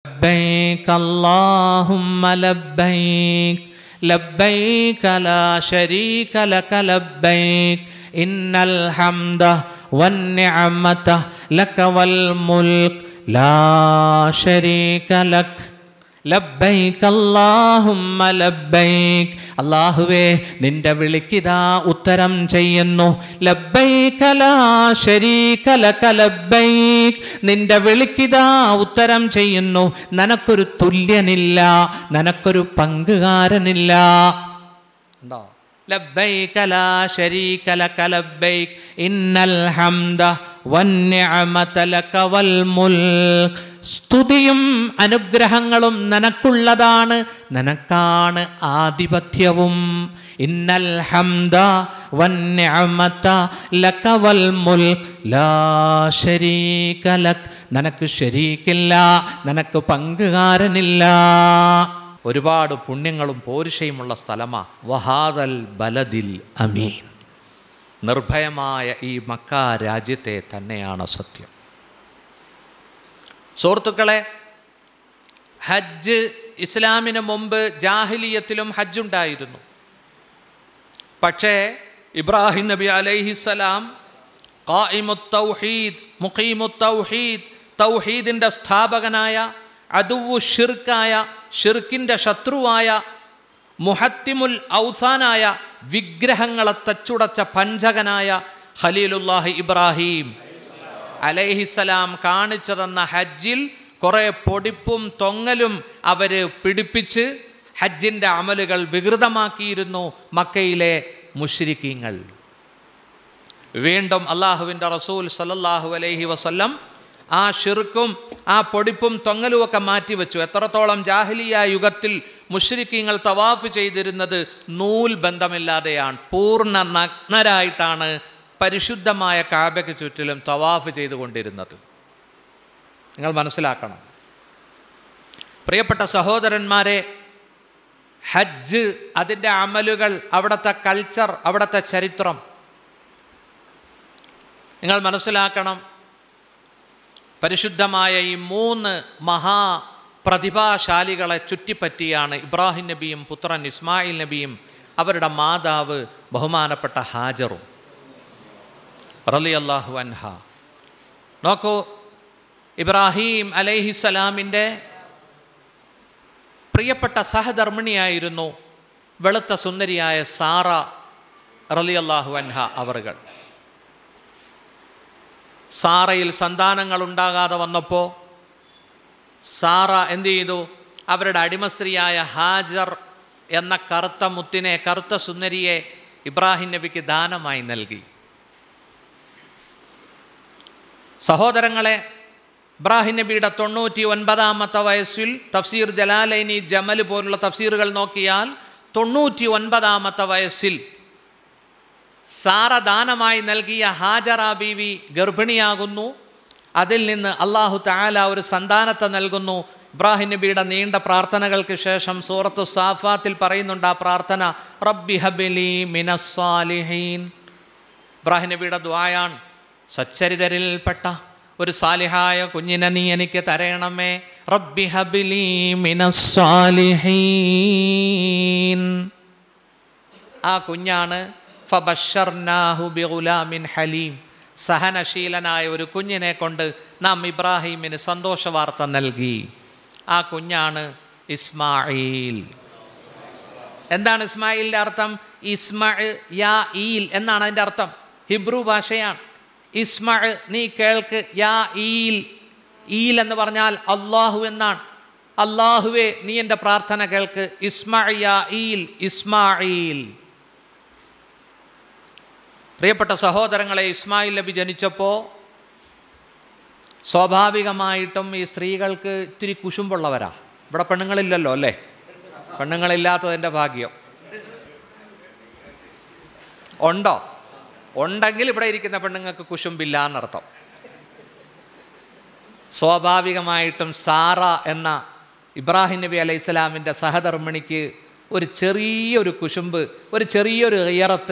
لبيك اللهم لبيك لبيك لا شريك لك لبيك إن الحمد والنعمة لك والملك لا شريك لك ലബ്ബൈക്ക് അല്ലാഹുമ്മ ലബ്ബൈക്ക് അല്ലാഹുവേ നിന്റെ വിളിക്കിതാ ഉത്തരം ചെയ്യുന്നു ലബ്ബൈക ലാ ശരീക ലക ലബ്ബൈക്ക് നിന്റെ വിളിക്കിതാ ഉത്തരം ചെയ്യുന്നു നിനക്കൊരു തുല്യനില്ല നിനക്കൊരു പങ്കുകാരനില്ല ഉണ്ടോ ലബ്ബൈക ലാ ശരീക ലക ലബ്ബൈക്ക് ഇന്നൽ ഹംദ വന്നിഅമത ലക വൽ മുൽക്ക് സ്തുതിയും അനുഗ്രഹങ്ങളും നിനക്കുള്ളതാണ് നിനക്കാണ് ആധിപത്യവും ഇന്നൽ ഹംദ വന്നിഅമത ലക വൽ മുൽക്ക് ലാ ശരീക ലക് നിനക്ക് ശരീക്കില്ല നിനക്ക് പങ്കുകാരനില്ല ഒരുപാട് പുണ്യങ്ങളും പോരുഷയുമുള്ള സ്ഥലമാ വഹാദൽ ബലദിൽ അമീൻ നിർഭയമായ ഈ മക്ക രാജ്യത്തെ തന്നെയാണ് സത്യം സുഹൃത്തുക്കളെ ഹജ്ജ് ഇസ്ലാമിന് മുമ്പ് ജാഹിലിയത്തിലും ഹജ്ജുണ്ടായിരുന്നു പക്ഷേ ഇബ്രാഹിം നബി അലൈഹിസ്സലാം ഖായിമുത്തൗഹീദ് മുഖീമുത്തൗഹീദ് തൗഹീദിൻ്റെ സ്ഥാപകനായ അതുവു ഷിർക്കായ ഷിർക്കിൻ്റെ ശത്രുവായ മുഹത്തിമുൽ ഔസാനായ വിഗ്രഹങ്ങളെ തച്ചുടച്ച പഞ്ചകനായ ഖലീലുല്ലാഹി ഇബ്രാഹിം അലൈഹിസലാം കാണിച്ചു തന്ന ഹജ്ജിൽ കുറേ പൊടിപ്പും തൊങ്ങലും അവർ പിടിപ്പിച്ച് ഹജ്ജിൻ്റെ അമലുകൾ വികൃതമാക്കിയിരുന്നു മക്കയിലെ മുഷ്രിക്കീങ്ങൾ വീണ്ടും അള്ളാഹുവിൻ്റെ റസൂൽ സല്ലല്ലാഹു അലൈഹി വസല്ലം ആ ഷിർക്കും ആ പൊടിപ്പും തൊങ്ങലും ഒക്കെ മാറ്റിവെച്ചു എത്രത്തോളം ജാഹിലിയ യുഗത്തിൽ മുഷ്രിക്കീങ്ങൾ തവാഫ് ചെയ്തിരുന്നത് നൂൽ ബന്ധമില്ലാതെയാണ് പൂർണ്ണ നഗ്നരായിട്ടാണ് പരിശുദ്ധമായ കാബയ്ക്ക് ചുറ്റിലും തവാഫ് ചെയ്തുകൊണ്ടിരുന്നത് നിങ്ങൾ മനസ്സിലാക്കണം പ്രിയപ്പെട്ട സഹോദരന്മാരെ ഹജ്ജ് അതിൻ്റെ അമലുകൾ അവിടുത്തെ കൾച്ചർ അവിടുത്തെ ചരിത്രം നിങ്ങൾ മനസ്സിലാക്കണം പരിശുദ്ധമായ ഈ മൂന്ന് മഹാ പ്രതിഭാശാലികളെ ചുറ്റിപ്പറ്റിയാണ് ഇബ്രാഹിം നബിയും പുത്രൻ ഇസ്മായിൽ നബിയും അവരുടെ മാതാവ് ബഹുമാനപ്പെട്ട ഹാജറും റലി അള്ളാഹു അൻഹ നോക്കൂ ഇബ്രാഹിം അലൈഹിസലാമിൻ്റെ പ്രിയപ്പെട്ട സഹധർമ്മിണിയായിരുന്നു വെളുത്ത സുന്ദരിയായ സാറ റലി അള്ളാഹു അൻഹ അവറുകൾ സാറയിൽ സന്താനങ്ങൾ ഉണ്ടാകാതെ വന്നപ്പോൾ സാറ എന്ത് ചെയ്തു അവരുടെ അടിമ സ്ത്രീയായ ഹാജർ എന്ന കറുത്ത മുത്തിനെ കറുത്ത സുന്ദരിയെ ഇബ്രാഹിം നബിക്ക് ദാനമായി നൽകി സഹോദരങ്ങളെ ഇബ്രാഹിം നബിയുടെ തൊണ്ണൂറ്റി ഒൻപതാമത്തെ വയസ്സിൽ തഫ്സീർ ജലാലൈനി ജമൽ പോലുള്ള തഫ്സീറുകൾ നോക്കിയാൽ തൊണ്ണൂറ്റി ഒൻപതാമത്തെ വയസ്സിൽ സാറ ദാനമായി നൽകിയ ഹാജറ ബീവി ഗർഭിണിയാകുന്നു അതിൽ നിന്ന് അള്ളാഹു താല ഒരു സന്താനത്തെ നൽകുന്നു ഇബ്രാഹിം നബിയുടെ നീണ്ട പ്രാർത്ഥനകൾക്ക് ശേഷം സൂറത്തു സാഫാത്തിൽ പറയുന്നുണ്ട് ആ പ്രാർത്ഥന റബ്ബി ഹബിലി മിനസ്സാലിഹീൻ ഇബ്രാഹിം നബിയുടെ ദ്വായാണ് സച്ചരിതരിൽപ്പെട്ട ഒരു സാലിഹായ കുഞ്ഞിനെ നീ എനിക്ക് തരയണമേ റബ്ബി ഹബിലി മിനസ്സാലിഹീൻ ആ കുഞ്ഞാണ് ഫബഷർനാഹു ബിഗുലാമിൻ ഹലീം സഹനശീലനായ ഒരു കുഞ്ഞിനെ കൊണ്ട് നാം ഇബ്രാഹിമിന് സന്തോഷ വാർത്ത നൽകി ആ കുഞ്ഞാണ് ഇസ്മായിൽ എന്താണ് ഇസ്മായിലിൻ്റെ അർത്ഥം ഇസ്മ യാ ഈൽ എന്നാണ് അതിൻ്റെ അർത്ഥം ഹിബ്രു ഭാഷയാണ് ഇസ്മ നീ കേൾക്ക് യാ ഈൽ ഈൽ എന്ന് പറഞ്ഞാൽ അള്ളാഹു എന്നാണ് അള്ളാഹുവെ നീ എൻ്റെ പ്രാർത്ഥന കേൾക്ക് ഇസ്മ യാ ഈൽ ഇസ്മായിൽ പ്രിയപ്പെട്ട സഹോദരങ്ങളെ ഇസ്മായിൽ നബി ജനിച്ചപ്പോൾ സ്വാഭാവികമായിട്ടും ഈ സ്ത്രീകൾക്ക് ഇത്തിരി കുശുമ്പുള്ളവരാ ഇവിടെ പെണ്ണുങ്ങളില്ലല്ലോ അല്ലേ പെണ്ണുങ്ങളില്ലാത്തതിൻ്റെ ഭാഗ്യം ഉണ്ടോ ഉണ്ടെങ്കിൽ ഇവിടെ ഇരിക്കുന്ന പെണ്ണുങ്ങൾക്ക് കുശുമ്പില്ല എന്നർത്ഥം സ്വാഭാവികമായിട്ടും സാറ എന്ന ഇബ്രാഹിം നബി അലൈഹി സ്വലാമിൻ്റെ സഹധർമ്മിണിക്ക് ഒരു ചെറിയൊരു കുശുമ്പ് ഒരു ചെറിയൊരു ഇയറത്ത്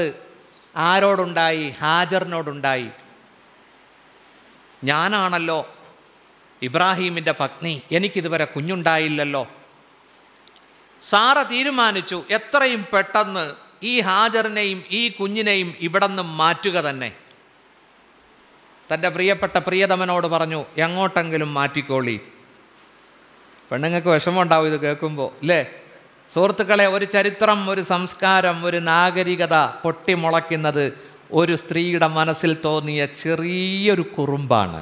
ആരോടുണ്ടായി ഹാജറിനോടുണ്ടായി ഞാനാണല്ലോ ഇബ്രാഹീമിൻ്റെ പത്നി എനിക്കിതുവരെ കുഞ്ഞുണ്ടായില്ലല്ലോ സാറ തീരുമാനിച്ചു എത്രയും പെട്ടെന്ന് ഈ ഹാജറിനെയും ഈ കുഞ്ഞിനെയും ഇവിടെ നിന്ന് മാറ്റുക തന്നെ തൻ്റെ പ്രിയപ്പെട്ട പ്രിയതമനോട് പറഞ്ഞു എങ്ങോട്ടെങ്കിലും മാറ്റിക്കോളി പെണ്ണുങ്ങൾക്ക് വിഷമമുണ്ടാവും ഇത് കേൾക്കുമ്പോൾ അല്ലേ സുഹൃത്തുക്കളെ ഒരു ചരിത്രം ഒരു സംസ്കാരം ഒരു നാഗരികത പൊട്ടിമുളയ്ക്കുന്നത് ഒരു സ്ത്രീയുടെ മനസ്സിൽ തോന്നിയ ചെറിയൊരു കുറുമ്പാണ്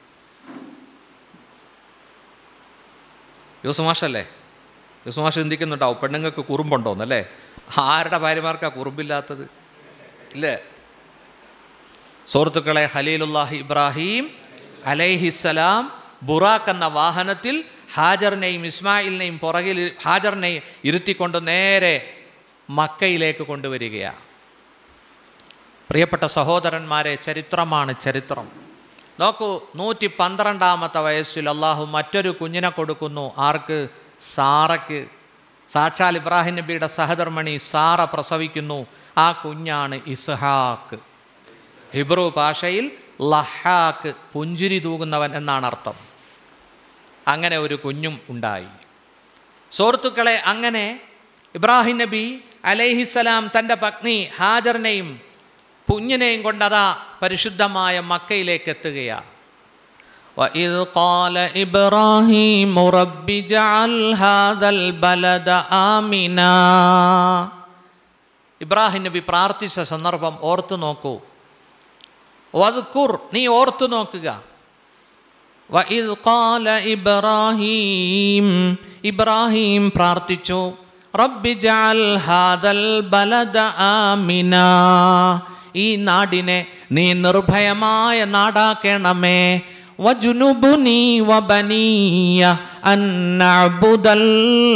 യൂസുമാഷല്ലേ യൂസുമാഷ് ചിന്തിക്കുന്നുണ്ടാവും പെണ്ണുങ്ങൾക്ക് കുറുമ്പുണ്ടോന്നല്ലേ ആരുടെ ഭാര്യമാർക്കാ കുറുമ്പില്ലാത്തത് ഇല്ലേ സുഹൃത്തുക്കളെ ഖലീലുല്ലാഹി ഇബ്രാഹിം അലൈഹിസ്സലാം ബുറാക്ക് എന്ന വാഹനത്തിൽ ഹാജറിനെയും ഇസ്മായിലിനെയും പുറകിൽ ഹാജറിനെയും ഇരുത്തിക്കൊണ്ട് നേരെ മക്കയിലേക്ക് കൊണ്ടുവരികയാണ് പ്രിയപ്പെട്ട സഹോദരന്മാരെ ചരിത്രമാണ് ചരിത്രം നോക്കൂ നൂറ്റി പന്ത്രണ്ടാമത്തെ വയസ്സിൽ അള്ളാഹു മറ്റൊരു കുഞ്ഞിനെ കൊടുക്കുന്നു ആർക്ക് സാറയ്ക്ക് സാക്ഷാൽ ഇബ്രാഹിം നബിയുടെ സഹധർമ്മണി സാറ പ്രസവിക്കുന്നു ആ കുഞ്ഞാണ് ഇസ്ഹാക്ക് ഹിബ്രു ഭാഷയിൽ ലഹാക്ക് പുഞ്ചിരി തൂകുന്നവൻ എന്നാണ് അർത്ഥം അങ്ങനെ ഒരു കുഞ്ഞും ഉണ്ടായി സുഹൃത്തുക്കളെ അങ്ങനെ ഇബ്രാഹിം നബി അലൈഹിസലാം തൻ്റെ പത്നി ഹാജറിനെയും കുഞ്ഞിനെയും കൊണ്ടതാ പരിശുദ്ധമായ മക്കയിലേക്ക് എത്തുകയാണ് وإذ قال إبراهيم رب اجعل هذا البلد آمنا ഇബ്രാഹിം നബി പ്രാർത്ഥിച്ച സന്ദർഭം ഓർത്തു നോക്കൂ വദ്കുർ നീ ഓർത്തു നോക്കുക വഇദ് ഖാല ഇബ്രാഹീം ഇബ്രാഹിം പ്രാർത്ഥിച്ചു റബ്ബി ജഅൽ ഹാദൽ ബലദ ആമിന ഈ നാടിനെ നീ നിർഭയമായ നാടാക്കണമേ വജുനുബുനി വബനിയ അന്നഅബുദൽ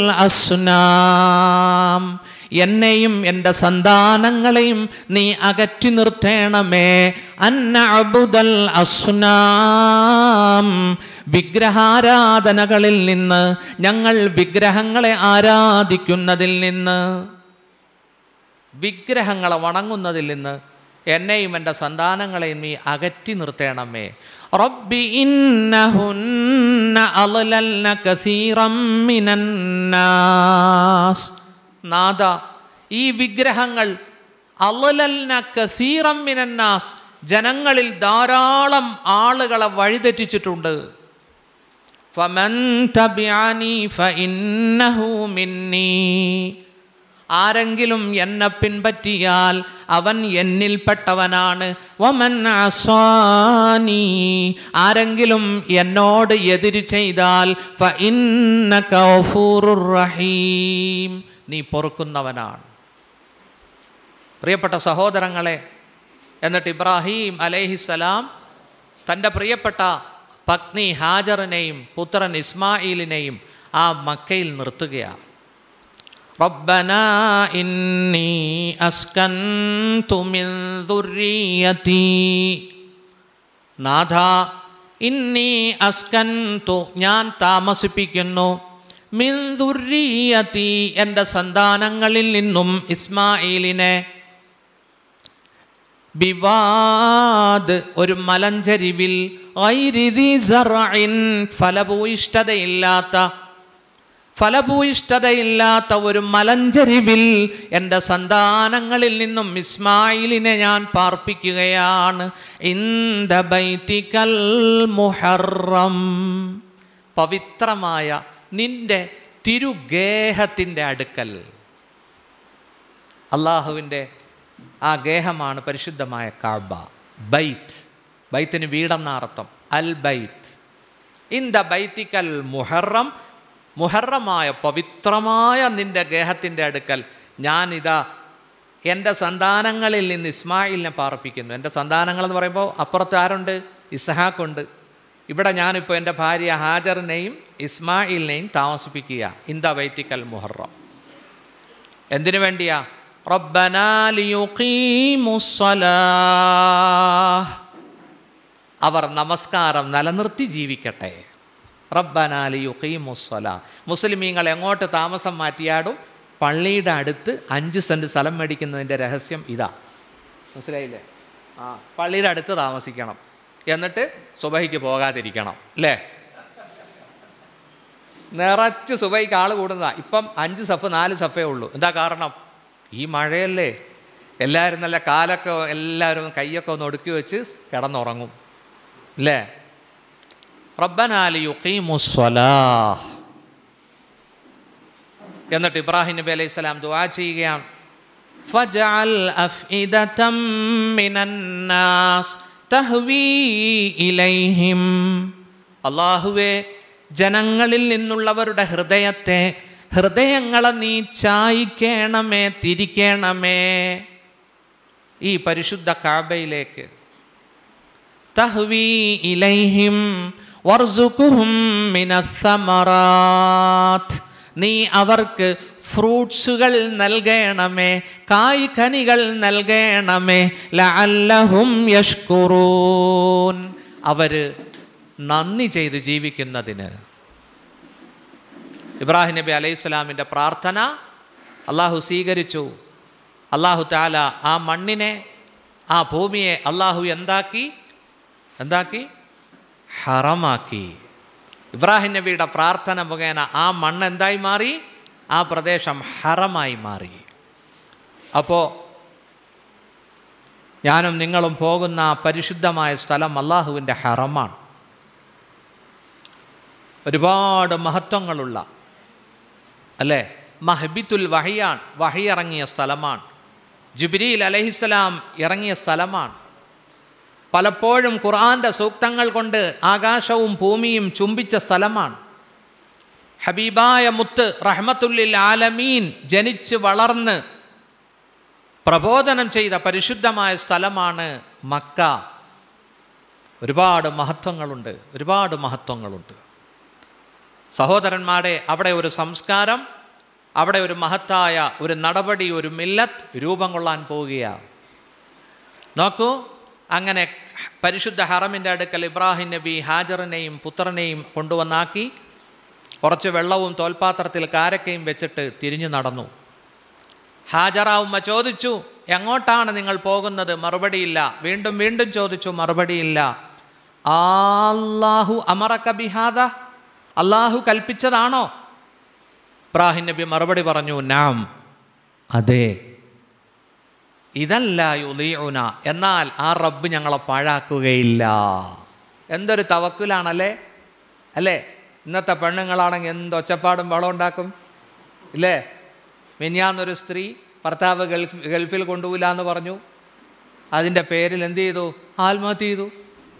അസ്നാം എന്നെയും എൻ്റെ സന്താനങ്ങളെയും നീ അകറ്റി നിർത്തേണമേ അന്നഅബുദൽ അസ്നാം വിഗ്രഹാരാധനകളിൽ നിന്ന് ഞങ്ങൾ വിഗ്രഹങ്ങളെ ആരാധിക്കുന്നതിൽ നിന്ന് വിഗ്രഹങ്ങളെ വണങ്ങുന്നതിൽ നിന്ന് എന്നെയും എൻ്റെ സന്താനങ്ങളെയും നീ അകറ്റി നിർത്തേണമേ റബ്ബി ഇന്നഹുന്ന അളലൽന കസീറം മിനന്നാസ് നാദ ഈ വിഗ്രഹങ്ങൾ അളലൽന കസീറം മിനന്നാസ് ജനങ്ങളിൽ ധാരാളം ആളുകളെ വഴിതെറ്റിച്ചിട്ടുണ്ട് ഫമൻ തബിഅനി ഫഇന്നഹു മിന്നീ ആരെങ്കിലും എന്നെ പിൻപറ്റിയാൽ അവൻ എന്നിൽപ്പെട്ടവനാണ് വമൻ അസ്വാനി ആരെങ്കിലും എന്നോട് എതിര് ചെയ്താൽ ഫഇന്നക ഗഫൂറുർ റഹീം നീ പൊറുക്കുന്നവനാണ് പ്രിയപ്പെട്ട സഹോദരങ്ങളെ എന്നിട്ട് ഇബ്രാഹിം അലൈഹിസലാം തൻ്റെ പ്രിയപ്പെട്ട പത്നി ഹാജറിനെയും പുത്രൻ ഇസ്മായിലിനെയും ആ മക്കയിൽ നിർത്തുകയാണ് ربنا إني أسكنت من ذريتي നാഥ ഇന്നി അസ്കന്തു ഞാൻ താമസിപ്പിക്കുന്നു മിൻ ദുർരിയത്തി എൻ്റെ സന്താനങ്ങളിൽ നിന്നും ഇസ്മായിലിനെ ബിവാദ് ഒരു മലഞ്ചരിവിൽ ഐരിദി സറഇൻ ഫലഭൂയിഷ്ഠതയില്ലാത്ത ഫലഭൂയിഷ്ഠതയില്ലാത്ത ഒരു മലഞ്ചരിവിൽ എൻ്റെ സന്താനങ്ങളിൽ നിന്നും ഇസ്മായിലിനെ ഞാൻ പാർപ്പിക്കുകയാണ് ഇന്ദ ബൈത്തിക്കൽ മുഹറം പവിത്രമായ നിന്റെ തിരുഗേഹത്തിൻ്റെ അടുക്കൽ അള്ളാഹുവിൻ്റെ ആ ഗേഹമാണ് പരിശുദ്ധമായ കാബ ബൈത്ത് ബൈത്തിന് വീടെന്ന അർത്ഥം അൽ ബൈത്ത് ഇന്ദ ബൈത്തിക്കൽ മുഹറം മുഹറമായ പവിത്രമായ നിന്റെ ഗേഹത്തിൻ്റെ അടുക്കൽ ഞാനിതാ എൻ്റെ സന്താനങ്ങളിൽ നിന്ന് ഇസ്മായിലിനെ പാർപ്പിക്കുന്നു എൻ്റെ സന്താനങ്ങൾ എന്ന് പറയുമ്പോൾ അപ്പുറത്ത് ആരുണ്ട് ഇസ്ഹാക്കുണ്ട് ഇവിടെ ഞാനിപ്പോൾ എൻ്റെ ഭാര്യ ഹാജറിനെയും ഇസ്മായിലിനെയും താമസിപ്പിക്കുക ഇന്ത വൈത്തിക്കൽ മുഹറം എന്തിനു വേണ്ടിയാ റബ്ബനാ ലിയുഖീമുസ്സലാഹ് അവർ നമസ്കാരം നിലനിർത്തി ജീവിക്കട്ടെ റബ്ബനാലി യുഖീമുസ്സല മുസ്ലിമീങ്ങൾ എങ്ങോട്ട് താമസം മാറ്റിയാടും പള്ളിയുടെ അടുത്ത് അഞ്ച് സെൻറ്റ് സ്ഥലം മേടിക്കുന്നതിൻ്റെ രഹസ്യം ഇതാ മനസ്സിലായില്ലേ ആ പള്ളിയുടെ അടുത്ത് താമസിക്കണം എന്നിട്ട് സുബഹിക്ക് പോകാതിരിക്കണം അല്ലേ നിറച്ച് സുബൈക്ക് ആൾ കൂടുന്നതാ ഇപ്പം അഞ്ച് സഫ് നാല് സഫേ ഉള്ളൂ എന്താ കാരണം ഈ മഴയല്ലേ എല്ലാവരും നല്ല കാലൊക്കെ എല്ലാവരും കൈയൊക്കെ ഒന്ന് ഒടുക്കി വെച്ച് കിടന്നുറങ്ങും അല്ലേ റബ്ബനാലി യുക്കീമുസ്വലാ എന്നിട്ട് ഇബ്രാഹിം നബി അലൈഹി സ്വലാം ദുആ ചെയ്യുകയാണ് فجعل أفئدة من الناس تهوي إليهم അള്ളാഹുവേ ജനങ്ങളിൽ നിന്നുള്ളവരുടെ ഹൃദയത്തെ ഹൃദയങ്ങളെ നീ ചായ്ക്കണമേ തിരിക്കണമേ ഈ പരിശുദ്ധ കാബയിലേക്ക് തഹ്വി ഇലൈഹിം വർസുഖുഹും മിനസ്സമറാത്ത് നീ അവർക്ക് ഫ്രൂട്ട്സുകൾ നൽകണമേ കായ്കനികൾ നൽകണമേ ലഅല്ലഹും യഷ്കുറൂൻ അവർ നന്ദി ചെയ്ത് ജീവിക്കുന്നതിന് ഇബ്രാഹിം നബി അലൈഹി സ്വലാമിൻ്റെ പ്രാർത്ഥന അള്ളാഹു സ്വീകരിച്ചു അള്ളാഹു താല ആ മണ്ണിനെ ആ ഭൂമിയെ അള്ളാഹു എന്താക്കി എന്താക്കി ഹറമാക്കി ഇബ്രാഹിം നബിയുടെ പ്രാർത്ഥന മുഖേന ആ മണ്ണ് എന്തായി മാറി ആ പ്രദേശം ഹറമായി മാറി അപ്പോൾ ഞാനും നിങ്ങളും പോകുന്ന ആ പരിശുദ്ധമായ സ്ഥലം അള്ളാഹുവിൻ്റെ ഹറമാണ് ഒരുപാട് മഹത്വങ്ങളുള്ള അല്ലേ മഹബിത്തുൽ വഹിയാൻ വഹി ഇറങ്ങിയ സ്ഥലമാണ് ജുബിരിൽ അലഹിസ്സലാം ഇറങ്ങിയ സ്ഥലമാണ് പലപ്പോഴും ഖുർആന്റെ സൂക്തങ്ങൾ കൊണ്ട് ആകാശവും ഭൂമിയും ചുംബിച്ച സ്ഥലമാണ് ഹബീബായ മുത്ത് റഹ്മത്തുല്ലിൽ ആലമീൻ ജനിച്ച് വളർന്ന് പ്രബോധനം ചെയ്ത പരിശുദ്ധമായ സ്ഥലമാണ് മക്ക ഒരുപാട് മഹത്വങ്ങളുണ്ട് ഒരുപാട് മഹത്വങ്ങളുണ്ട് സഹോദരന്മാരെ അവിടെ ഒരു സംസ്കാരം അവിടെ ഒരു മഹത്തായ ഒരു നടപടി ഒരു മില്ലത്ത് രൂപം കൊള്ളാൻ പോവുകയാണ് നോക്കൂ അങ്ങനെ പരിശുദ്ധ ഹറമിൻ്റെ അടുക്കൽ ഇബ്രാഹിം നബി ഹാജറിനെയും പുത്രനെയും കൊണ്ടുവന്നാക്കി കുറച്ച് വെള്ളവും തോൽപാത്രത്തിൽ കാരക്കയും വെച്ചിട്ട് തിരിഞ്ഞു നടന്നു ഹാജറ ഉമ്മ ചോദിച്ചു എങ്ങോട്ടാണ് നിങ്ങൾ പോകുന്നത് മറുപടിയില്ല വീണ്ടും വീണ്ടും ചോദിച്ചു മറുപടിയില്ല ആല്ലാഹു അമറക്ക ബിഹാദ അള്ളാഹു കൽപ്പിച്ചതാണോ ഇബ്രാഹിം നബി മറുപടി പറഞ്ഞു നാം അതെ ഇതല്ല യുലീഉന എന്നാൽ ആ റബ്ബ് ഞങ്ങളെ പാഴാക്കുകയില്ല എന്തൊരു തവക്കുലാണല്ലേ അല്ലേ ഇന്നത്തെ പെണ്ണുങ്ങളാണെങ്കിൽ എന്ത് ഒച്ചപ്പാടും വളം ഉണ്ടാക്കും ഇല്ലേ മിനിയാന്നൊരു സ്ത്രീ ഭർത്താവ് ഗൾഫ് ഗൾഫിൽ കൊണ്ടുപോയില്ല എന്ന് പറഞ്ഞു അതിൻ്റെ പേരിൽ എന്ത് ചെയ്തു ആത്മഹത്യ ചെയ്തു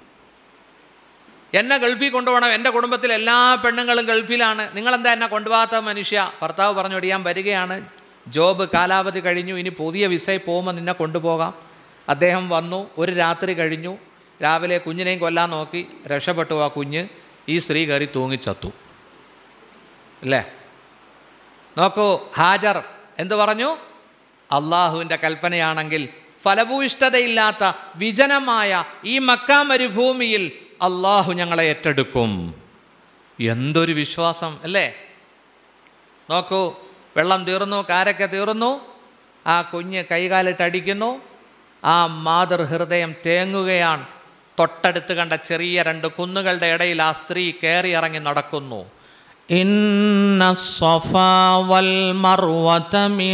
എന്നെ ഗൾഫിൽ കൊണ്ടുപോകണം എൻ്റെ കുടുംബത്തിൽ എല്ലാ പെണ്ണുങ്ങളും ഗൾഫിലാണ് നിങ്ങളെന്താ എന്നെ കൊണ്ടുപോകാത്ത മനുഷ്യ ഭർത്താവ് പറഞ്ഞു ഞാൻ വരികയാണ് ജോബ് കാലാവധി കഴിഞ്ഞു ഇനി പുതിയ വിസയിൽ പോകുമ്പോൾ നിന്നെ കൊണ്ടുപോകാം അദ്ദേഹം വന്നു ഒരു രാത്രി കഴിഞ്ഞു രാവിലെ കുഞ്ഞിനെയും കൊല്ലാൻ നോക്കി രക്ഷപ്പെട്ടു ആ കുഞ്ഞ് ഈ സ്ത്രീ കയറി തൂങ്ങിച്ചത്തു അല്ലേ നോക്കൂ ഹാജർ എന്തു പറഞ്ഞു അള്ളാഹുവിൻ്റെ കൽപ്പനയാണെങ്കിൽ ഫലഭൂയിഷ്ഠതയില്ലാത്ത വിജനമായ ഈ മക്ക മരുഭൂമിയിൽ അള്ളാഹു ഞങ്ങളെ ഏറ്റെടുക്കും എന്തൊരു വിശ്വാസം അല്ലേ നോക്കൂ വെള്ളം തീർന്നു കാരക്ക തീർന്നു ആ കുഞ്ഞ് കൈകാലിട്ടടിക്കുന്നു ആ മാതൃ ഹൃദയം തേങ്ങുകയാണ് തൊട്ടടുത്ത് കണ്ട ചെറിയ രണ്ട് കുന്നുകളുടെ ഇടയിൽ ആ സ്ത്രീ കയറി ഇറങ്ങി നടക്കുന്നു ഇന്ന സ്വഫാ വൽ മർവത മിൻ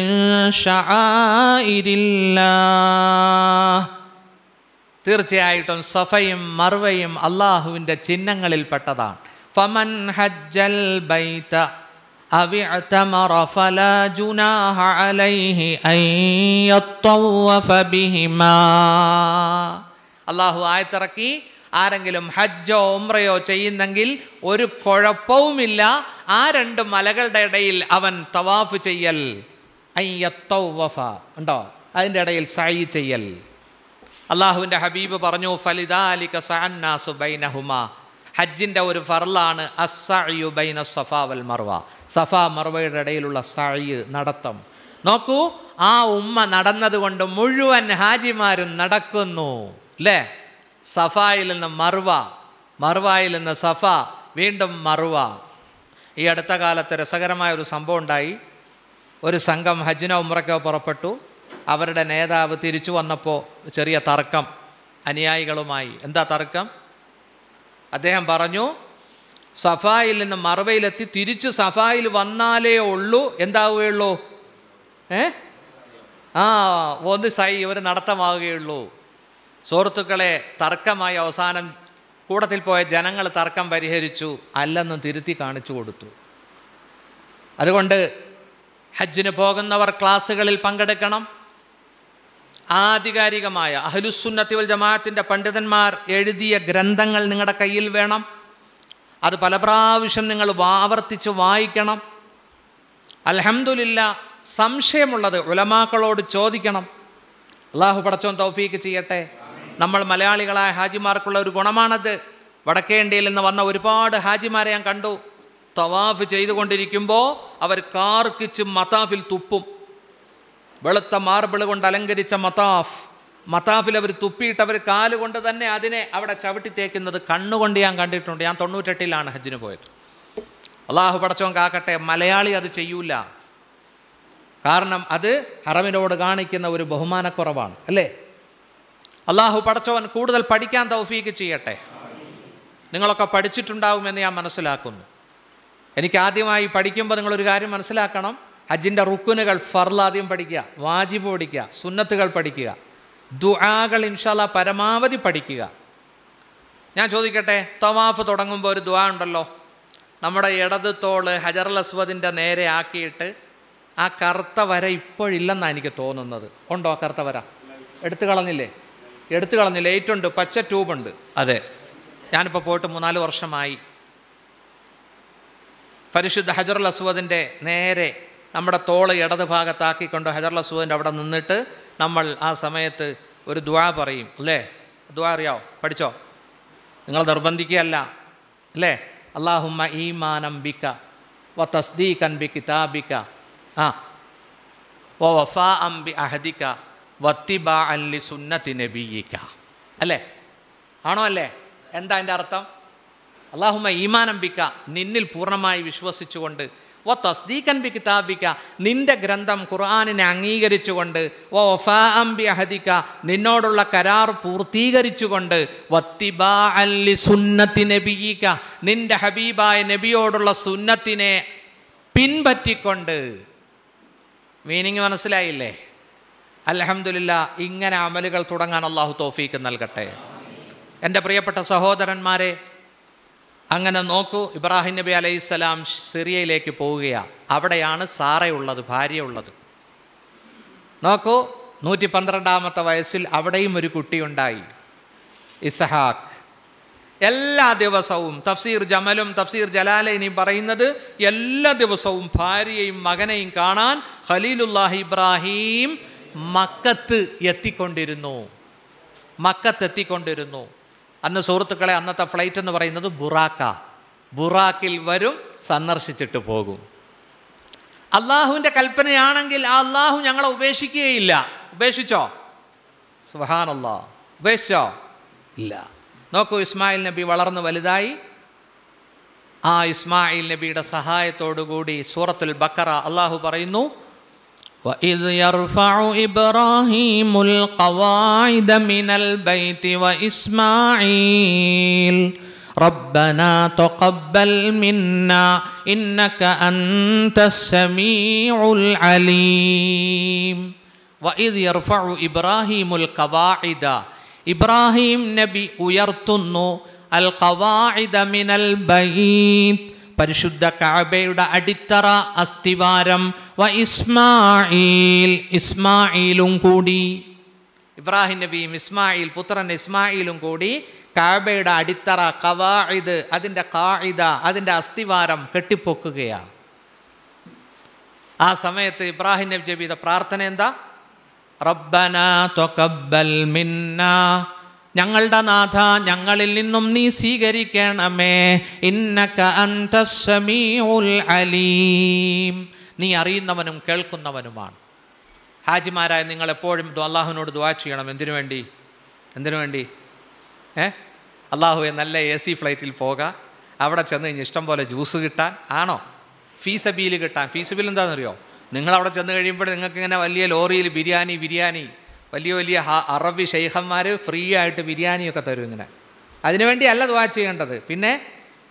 ശആഇരില്ലാഹ് തീർച്ചയായിട്ടും സഫയും മർവയും അള്ളാഹുവിൻ്റെ ചിഹ്നങ്ങളിൽപ്പെട്ടതാണ് ഫമൻ ഹജ്ജൽ ബൈത أبعتمر فلا جناح عليه أن يطوف بهما അള്ളാഹു ആയത്തിറക്കി ആരെങ്കിലും ഹജ്ജോ ഉംറയോ ചെയ്യുന്നെങ്കിൽ ഒരു കുഴപ്പവുമില്ല ആ രണ്ട് മലകളുടെ ഇടയിൽ അവൻ തവാഫ് ചെയ്യൽ അയ്യത്തൗവഫ ഉണ്ടോ അതിൻ്റെ ഇടയിൽ സഴി ചെയ്യൽ അള്ളാഹുവിൻ്റെ ഹബീബ് പറഞ്ഞു ഫലിദാലിക സഅന്നാസു ബൈനഹുമ ഹജ്ജിൻ്റെ ഒരു ഫർലാണ് അസ്സഅയു ബൈന സഫ വൽ മർവ സഫ മർവയുടെ ഇടയിലുള്ള സഅയ് നടത്തം നോക്കൂ ആ ഉമ്മ നടന്നതുകൊണ്ട് മുഴുവൻ ഹാജിമാരും നടക്കുന്നു അല്ലേ സഫായിൽ നിന്ന് മർവ മർവായിൽ നിന്ന് സഫ വീണ്ടും മർവ ഈ അടുത്ത കാലത്ത് രസകരമായ ഒരു സംഭവം ഉണ്ടായി ഒരു സംഘം ഹജ്ജിനോ ഉമ്രക്കോ പുറപ്പെട്ടു അവരുടെ നേതാവ് തിരിച്ചു വന്നപ്പോൾ ചെറിയ തർക്കം അനുയായികളുമായി എന്താ തർക്കം അദ്ദേഹം പറഞ്ഞു സഫായിൽ നിന്ന് മറവയിലെത്തി തിരിച്ച് സഫായിൽ വന്നാലേ ഉള്ളൂ എന്താവുകയുള്ളൂ ഏ ആ ഒന്ന് സൈ ഒരു നടത്തമാവുകയുള്ളൂ സുഹൃത്തുക്കളെ തർക്കമായി അവസാനം കൂട്ടത്തിൽ പോയ ജനങ്ങൾ തർക്കം പരിഹരിച്ചു അല്ലെന്ന് തിരുത്തി കാണിച്ചു കൊടുത്തു അതുകൊണ്ട് ഹജ്ജിന് പോകുന്നവർ ക്ലാസ്സുകളിൽ പങ്കെടുക്കണം ആധികാരികമായ അഹ്ലുസുന്നത്തി വൽ ജമാഅത്തിൻ്റെ പണ്ഡിതന്മാർ എഴുതിയ ഗ്രന്ഥങ്ങൾ നിങ്ങളുടെ കയ്യിൽ വേണം അത് പല പ്രാവശ്യം നിങ്ങൾ ആവർത്തിച്ച് വായിക്കണം അൽഹംദുലില്ല സംശയമുള്ളത് ഉലമാക്കളോട് ചോദിക്കണം അള്ളാഹു പടച്ചോൻ തൗഫീക്ക് ചെയ്യട്ടെ നമ്മൾ മലയാളികളായ ഹാജിമാർക്കുള്ള ഒരു ഗുണമാണത് വടക്കേ ഇന്ത്യയിൽ നിന്ന് വന്ന ഒരുപാട് ഹാജിമാരെ ഞാൻ കണ്ടു തവാഫ് ചെയ്തുകൊണ്ടിരിക്കുമ്പോൾ അവർ കാർക്കിച്ച് മതാഫിൽ തുപ്പും വെളുത്ത മാർബിൾ കൊണ്ട് അലങ്കരിച്ച മതാഫ് മതാഫിൽ അവർ തുപ്പിയിട്ട് അവർ കാലുകൊണ്ട് തന്നെ അതിനെ അവിടെ ചവിട്ടി തേക്കുന്നത് കണ്ണുകൊണ്ട് ഞാൻ കണ്ടിട്ടുണ്ട് ഞാൻ തൊണ്ണൂറ്റെട്ടിലാണ് ഹജ്ജിന് പോയത് അള്ളാഹു പടച്ചോൻ കാക്കട്ടെ മലയാളി അത് ചെയ്യൂല കാരണം അത് ഹറമിനോട് കാണിക്കുന്ന ഒരു ബഹുമാനക്കുറവാണ് അല്ലേ അള്ളാഹു പടച്ചോൻ കൂടുതൽ പഠിക്കാൻ തൗഫീക്ക് ചെയ്യട്ടെ നിങ്ങളൊക്കെ പഠിച്ചിട്ടുണ്ടാവുമെന്ന് ഞാൻ മനസ്സിലാക്കുന്നു എനിക്ക് ആദ്യമായി പഠിക്കുമ്പോൾ നിങ്ങളൊരു കാര്യം മനസ്സിലാക്കണം ഹജ്ജിൻ്റെ റുക്കുനുകൾ ഫർൽ ആദ്യം പഠിക്കുക വാജിബ് പഠിക്കുക സുന്നത്തുകൾ പഠിക്കുക ദുആകൾ ഇൻഷാല്ല പരമാവധി പഠിക്കുക ഞാൻ ചോദിക്കട്ടെ തവാഫ് തുടങ്ങുമ്പോൾ ഒരു ദുആ ഉണ്ടല്ലോ നമ്മുടെ ഇടത് തോള് ഹജറുൽ അസ്വദിൻ്റെ നേരെ ആക്കിയിട്ട് ആ കറുത്ത വര ഇപ്പോഴില്ലെന്നാണ് എനിക്ക് തോന്നുന്നത് ഉണ്ടോ ആ കറുത്ത വര എടുത്തു കളഞ്ഞില്ലേ എടുത്തു കളഞ്ഞില്ലേ ഏറ്റുണ്ട് പച്ച ട്യൂബുണ്ട് അതെ ഞാനിപ്പോൾ പോയിട്ട് മൂന്നാല് വർഷമായി പരിശുദ്ധ ഹജറുൽ അസ്വദിൻ്റെ നേരെ നമ്മുടെ തോള് ഇടത് ഭാഗത്താക്കിക്കൊണ്ട് ഹജറുൽ അസ്വദിൻ്റെ അവിടെ നിന്നിട്ട് നമ്മൾ ആ സമയത്ത് ഒരു ദ്വാ പറയും അല്ലേ ദ്വാ അറിയാവോ പഠിച്ചോ നിങ്ങൾ നിർബന്ധിക്കുകയല്ല അല്ലേ അള്ളാഹുമ്മ ഈമാനം ബിക്ക വ തസ്ദീഖൻ ബി കിതാബിക്ക ആ വ വഫാ അം ബി അഹദിക്ക വത്തിബാ അല്ലി സുന്നത്തി നബിയിക്ക അല്ലേ ആണോ അല്ലേ എന്താ എൻ്റെ അർത്ഥം അള്ളാഹുമ്മ ഈമാനം ബിക്ക നിന്നിൽ പൂർണ്ണമായി വിശ്വസിച്ചുകൊണ്ട് വ തസ്ദീഖൻ ബി കിതാബിക്ക നിന്റെ ഗ്രന്ഥം ഖുർആാനിനെ അംഗീകരിച്ചുകൊണ്ട് വ വഫാ അം ബി അഹദിക്ക നിന്നോടുള്ള കരാർ പൂർത്തീകരിച്ചുകൊണ്ട് വത്തിബാ അല്ലി സുന്നത്തി നബിയിക്ക നിന്റെ ഹബീബായ നബിയോടുള്ള സുന്നത്തിനെ പിൻപറ്റിക്കൊണ്ട് മീനിങ് മനസ്സിലായില്ലേ അലഹമില്ല ഇങ്ങനെ അമലുകൾ തുടങ്ങാൻ അള്ളാഹു തോഫീക്ക് നൽകട്ടെ എൻ്റെ പ്രിയപ്പെട്ട സഹോദരന്മാരെ അങ്ങനെ നോക്കൂ ഇബ്രാഹിം നബി അലൈഹിസ്സലാം സിറിയയിലേക്ക് പോവുകയാണ് അവിടെയാണ് സാറയുള്ളത് ഭാര്യയുള്ളത് നോക്കൂ നൂറ്റി പന്ത്രണ്ടാമത്തെ വയസ്സിൽ അവിടെയും ഒരു കുട്ടിയുണ്ടായി ഇസഹാക്ക് എല്ലാ ദിവസവും തഫ്സീർ ജമലും തഫ്സീർ ജലാലൈനെയും പറയുന്നത് എല്ലാ ദിവസവും ഭാര്യയെയും മകനെയും കാണാൻ ഖലീലുല്ലാഹി ഇബ്രാഹിം മക്കത്ത് എത്തിക്കൊണ്ടിരുന്നു മക്കത്ത് എത്തിക്കൊണ്ടിരുന്നു അന്ന് സുഹൃത്തുക്കളെ അന്നത്തെ ഫ്ലൈറ്റ് എന്ന് പറയുന്നത് ബുറാക്ക ബുറാക്കിൽ വരും സന്ദർശിച്ചിട്ട് പോകും അള്ളാഹുവിൻ്റെ കൽപ്പനയാണെങ്കിൽ ആ അള്ളാഹു ഞങ്ങളെ ഉപേക്ഷിക്കുകയില്ല ഉപേക്ഷിച്ചോ സുഹാനല്ലാ ഉപേക്ഷിച്ചോ ഇല്ല നോക്കൂ ഇസ്മായിൽ നബി വളർന്നു വലുതായി ആ ഇസ്മായിൽ നബിയുടെ സഹായത്തോടുകൂടി സൂറത്തുൽ ബക്കറ അള്ളാഹു പറയുന്നു وإذ يرفع إبراهيم القواعد من البيت وإسماعيل ربنا تقبل منا إنك أنت السميع العليم وإذ يرفع إبراهيم القواعد ഇബ്രാഹിം നബി ഉയർത്തുന്നു അൽ ഖവാഇദ മിനൽ ബൈത്ത് പരിശുദ്ധ കഅബയുടെ അടിത്തറ അസ്ഥിവാരം വ ഇസ്മായിൽ ഇസ്മായിലും കൂടി ഇബ്രാഹിം നബിയും ഇസ്മായിൽ പുത്രൻ ഇസ്മായിലും കൂടി കഅബയുടെ അടിത്തറ കവായിദ് അതിൻ്റെ കായിദ അതിൻ്റെ അസ്ഥിവാരം കെട്ടിപ്പൊക്കുകയാണ് ആ സമയത്ത് ഇബ്രാഹിം നബി ജബിയുടെ പ്രാർത്ഥന എന്താ റബ്ബന തൊക്കബൽ മിന്ന ഞങ്ങളുടെ നാഥ ഞങ്ങളിൽ നിന്നും നീ സ്വീകരിക്കണമേ ഇന്നക അന്ത സമീഉൽ അലീം നീ അറിയുന്നവനും കേൾക്കുന്നവനുമാണ് ഹാജിമാരായ നിങ്ങൾ എപ്പോഴും അള്ളാഹുവിനോട് ദുവാ ചെയ്യണം എന്തിനു വേണ്ടി എന്തിനു വേണ്ടി ഏ അള്ളാഹുവെ നല്ല എ സി ഫ്ലൈറ്റിൽ പോകാം അവിടെ ചെന്ന് കഴിഞ്ഞ് ഇഷ്ടം പോലെ ജ്യൂസ് കിട്ടാൻ ആണോ ഫീസ് ബിയിൽ കിട്ടാൻ ഫീസ് ബിൽ എന്താണെന്നറിയോ നിങ്ങൾ അവിടെ ചെന്ന് കഴിയുമ്പോൾ നിങ്ങൾക്ക് ഇങ്ങനെ വലിയ ലോറിയിൽ ബിരിയാണി ബിരിയാണി വലിയ വലിയ ഹ- അറബി ഷെയ്ഖന്മാർ ഫ്രീ ആയിട്ട് ബിരിയാണിയൊക്കെ തരും ഇങ്ങനെ അതിനുവേണ്ടി അല്ല ദുവാ ചെയ്യേണ്ടത് പിന്നെ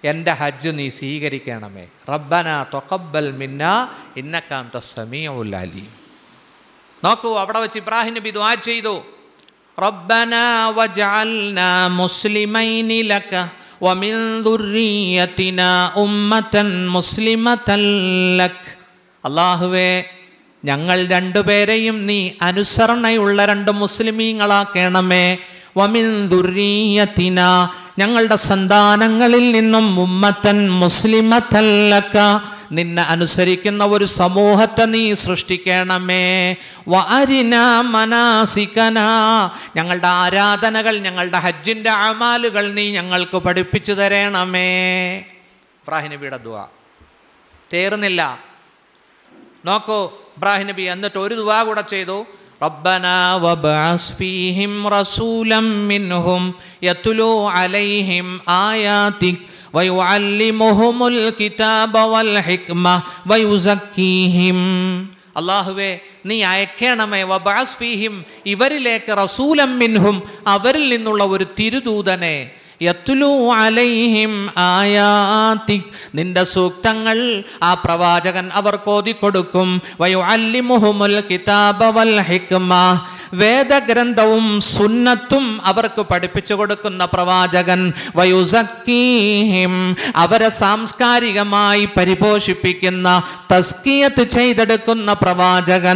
എൻ്റെ ഹജ്ജ് നീ സ്വീകരിക്കണമേ റബ്ബന തൊക്കബൽ മിന്ന ഇന്നക്കാന്ത സമീഉൽ അലീം നോക്കൂ അവിടെ വെച്ച് ഇബ്രാഹിം നബി ദുആ ചെയ്തു റബ്ബന വജഅൽനാ മുസ്ലിമൈനി ലക വമിൻ ദുർരിയത്തിന ഉമ്മതൻ മുസ്ലിമതൻ ലക് അല്ലാഹുവേ ഞങ്ങൾ രണ്ടുപേരെയും നീ അനുസരണയുള്ള രണ്ട് മുസ്ലിമീങ്ങളാക്കണമേ വമിൻ ദുർരിയത്തിന ഞങ്ങളുടെ സന്താനങ്ങളിൽ നിന്നും ഉമ്മത്തൻ മുസ്ലിമത്തല്ലക്ക നിന്നെ അനുസരിക്കുന്ന ഒരു സമൂഹത്തെ നീ സൃഷ്ടിക്കണമേ വാരിന മനാസിക്കന ഞങ്ങളുടെ ആരാധനകൾ ഞങ്ങളുടെ ഹജ്ജിൻ്റെ അമാലുകൾ നീ ഞങ്ങൾക്ക് പഠിപ്പിച്ചു തരണമേ ഇബ്രാഹിം നബിയുടെ ദുവ തീർന്നില്ല നോക്കൂ ഇബ്രാഹിം നബി എന്നിട്ട് ഒരു ദുവാ കൂടെ ചെയ്തു ربنا وابعث فيهم رسولا منهم يتلو عليهم آياتك ويعلمهم الكتاب والحكمة ويزكيهم അള്ളാഹുവേ നീ അയക്കണമേ വബാസ് ഫീഹിം ഇവരിലേക്ക് റസൂലം മിൻഹും അവരിൽ നിന്നുള്ള ഒരു തിരുദൂതനെ യത്തുലു അലൈഹിം ആയാതി നിന്റെ സൂക്തങ്ങൾ ആ പ്രവാചകൻ അവർക്ക് ഓതിക്കൊടുക്കും വയു അല്ലിമുഹുമുൽ കിതാബ വൽ ഹിക്മ വേദഗ്രന്ഥവും സുന്നത്തും അവർക്ക് പഠിപ്പിച്ചു കൊടുക്കുന്ന പ്രവാചകൻ വയുസക്കീഹിം അവരെ സാംസ്കാരികമായി പരിപോഷിപ്പിക്കുന്ന തസ്കിയത്ത് ചെയ്തെടുക്കുന്ന പ്രവാചകൻ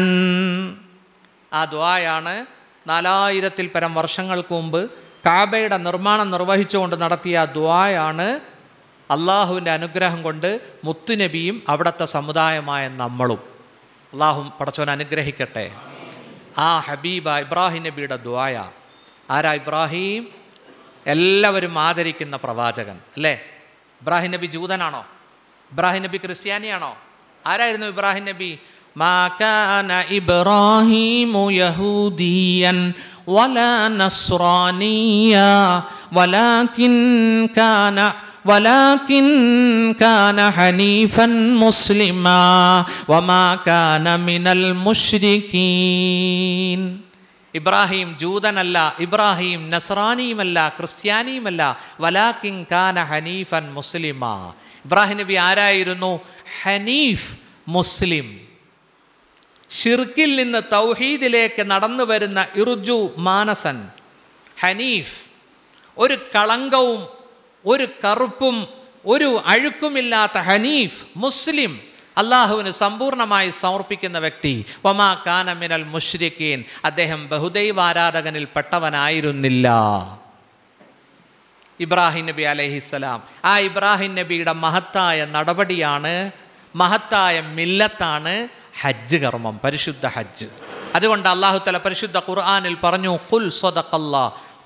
ആ ദ്വായാണ് നാലായിരത്തിൽ പരം വർഷങ്ങൾക്ക് മുമ്പ് കാബയുടെ നിർമ്മാണം നിർവഹിച്ചുകൊണ്ട് നടത്തിയ ദ്വായാണ് അള്ളാഹുവിൻ്റെ അനുഗ്രഹം കൊണ്ട് മുത്തുനബിയും അവിടുത്തെ സമുദായമായ നമ്മളും അള്ളാഹു പടച്ചവൻ അനുഗ്രഹിക്കട്ടെ ആ ഹബീബ ഇബ്രാഹിം നബിയുടെ ദ്വായ ആരാ ഇബ്രാഹിം എല്ലാവരും ആദരിക്കുന്ന പ്രവാചകൻ അല്ലേ ഇബ്രാഹിം നബി ജൂതനാണോ ഇബ്രാഹിം നബി ക്രിസ്ത്യാനിയാണോ ആരായിരുന്നു ഇബ്രാഹിം നബി മാ കാന ഇബ്രാഹിമു യഹൂദിയൻ ولا نصرانيا ولكن كان ولكن كان حنيفا مسلما وما كان من المشركين ഇബ്രാഹിം ജൂതനല്ല ഇബ്രാഹിം നസ്രാനിയുമല്ല ക്രിസ്ത്യാനിയുമല്ല വലാക്കിൻ കാന ഹനീഫൻ മുസ്ലിമ ഇബ്രാഹിം നബി ആരായിരുന്നു ഹനീഫ് മുസ്ലിം ഷിർക്കിൽ നിന്ന് തൗഹീദിലേക്ക് നടന്നു വരുന്ന ഇറുജു മാനസൻ ഹനീഫ് ഒരു കളങ്കവും ഒരു കറുപ്പും ഒരു അഴുക്കുമില്ലാത്ത ഹനീഫ് മുസ്ലിം അള്ളാഹുവിന് സമ്പൂർണ്ണമായി സമർപ്പിക്കുന്ന വ്യക്തി വമാ കാനമിനൽ മുഷ്രിഖീൻ അദ്ദേഹം ബഹുദൈവാരാധകനിൽ പെട്ടവനായിരുന്നില്ല ഇബ്രാഹിം നബി അലഹിസ്സലാം ആ ഇബ്രാഹിം നബിയുടെ മഹത്തായ നടപടിയാണ് മഹത്തായ മില്ലത്താണ് ഹജ്ജ് കർമ്മം പരിശുദ്ധ ഹജ്ജ് അതുകൊണ്ട് അള്ളാഹു തല പരിശുദ്ധ ഖുർആനിൽ പറഞ്ഞു കുൽ സ്വതക്കല്ലാ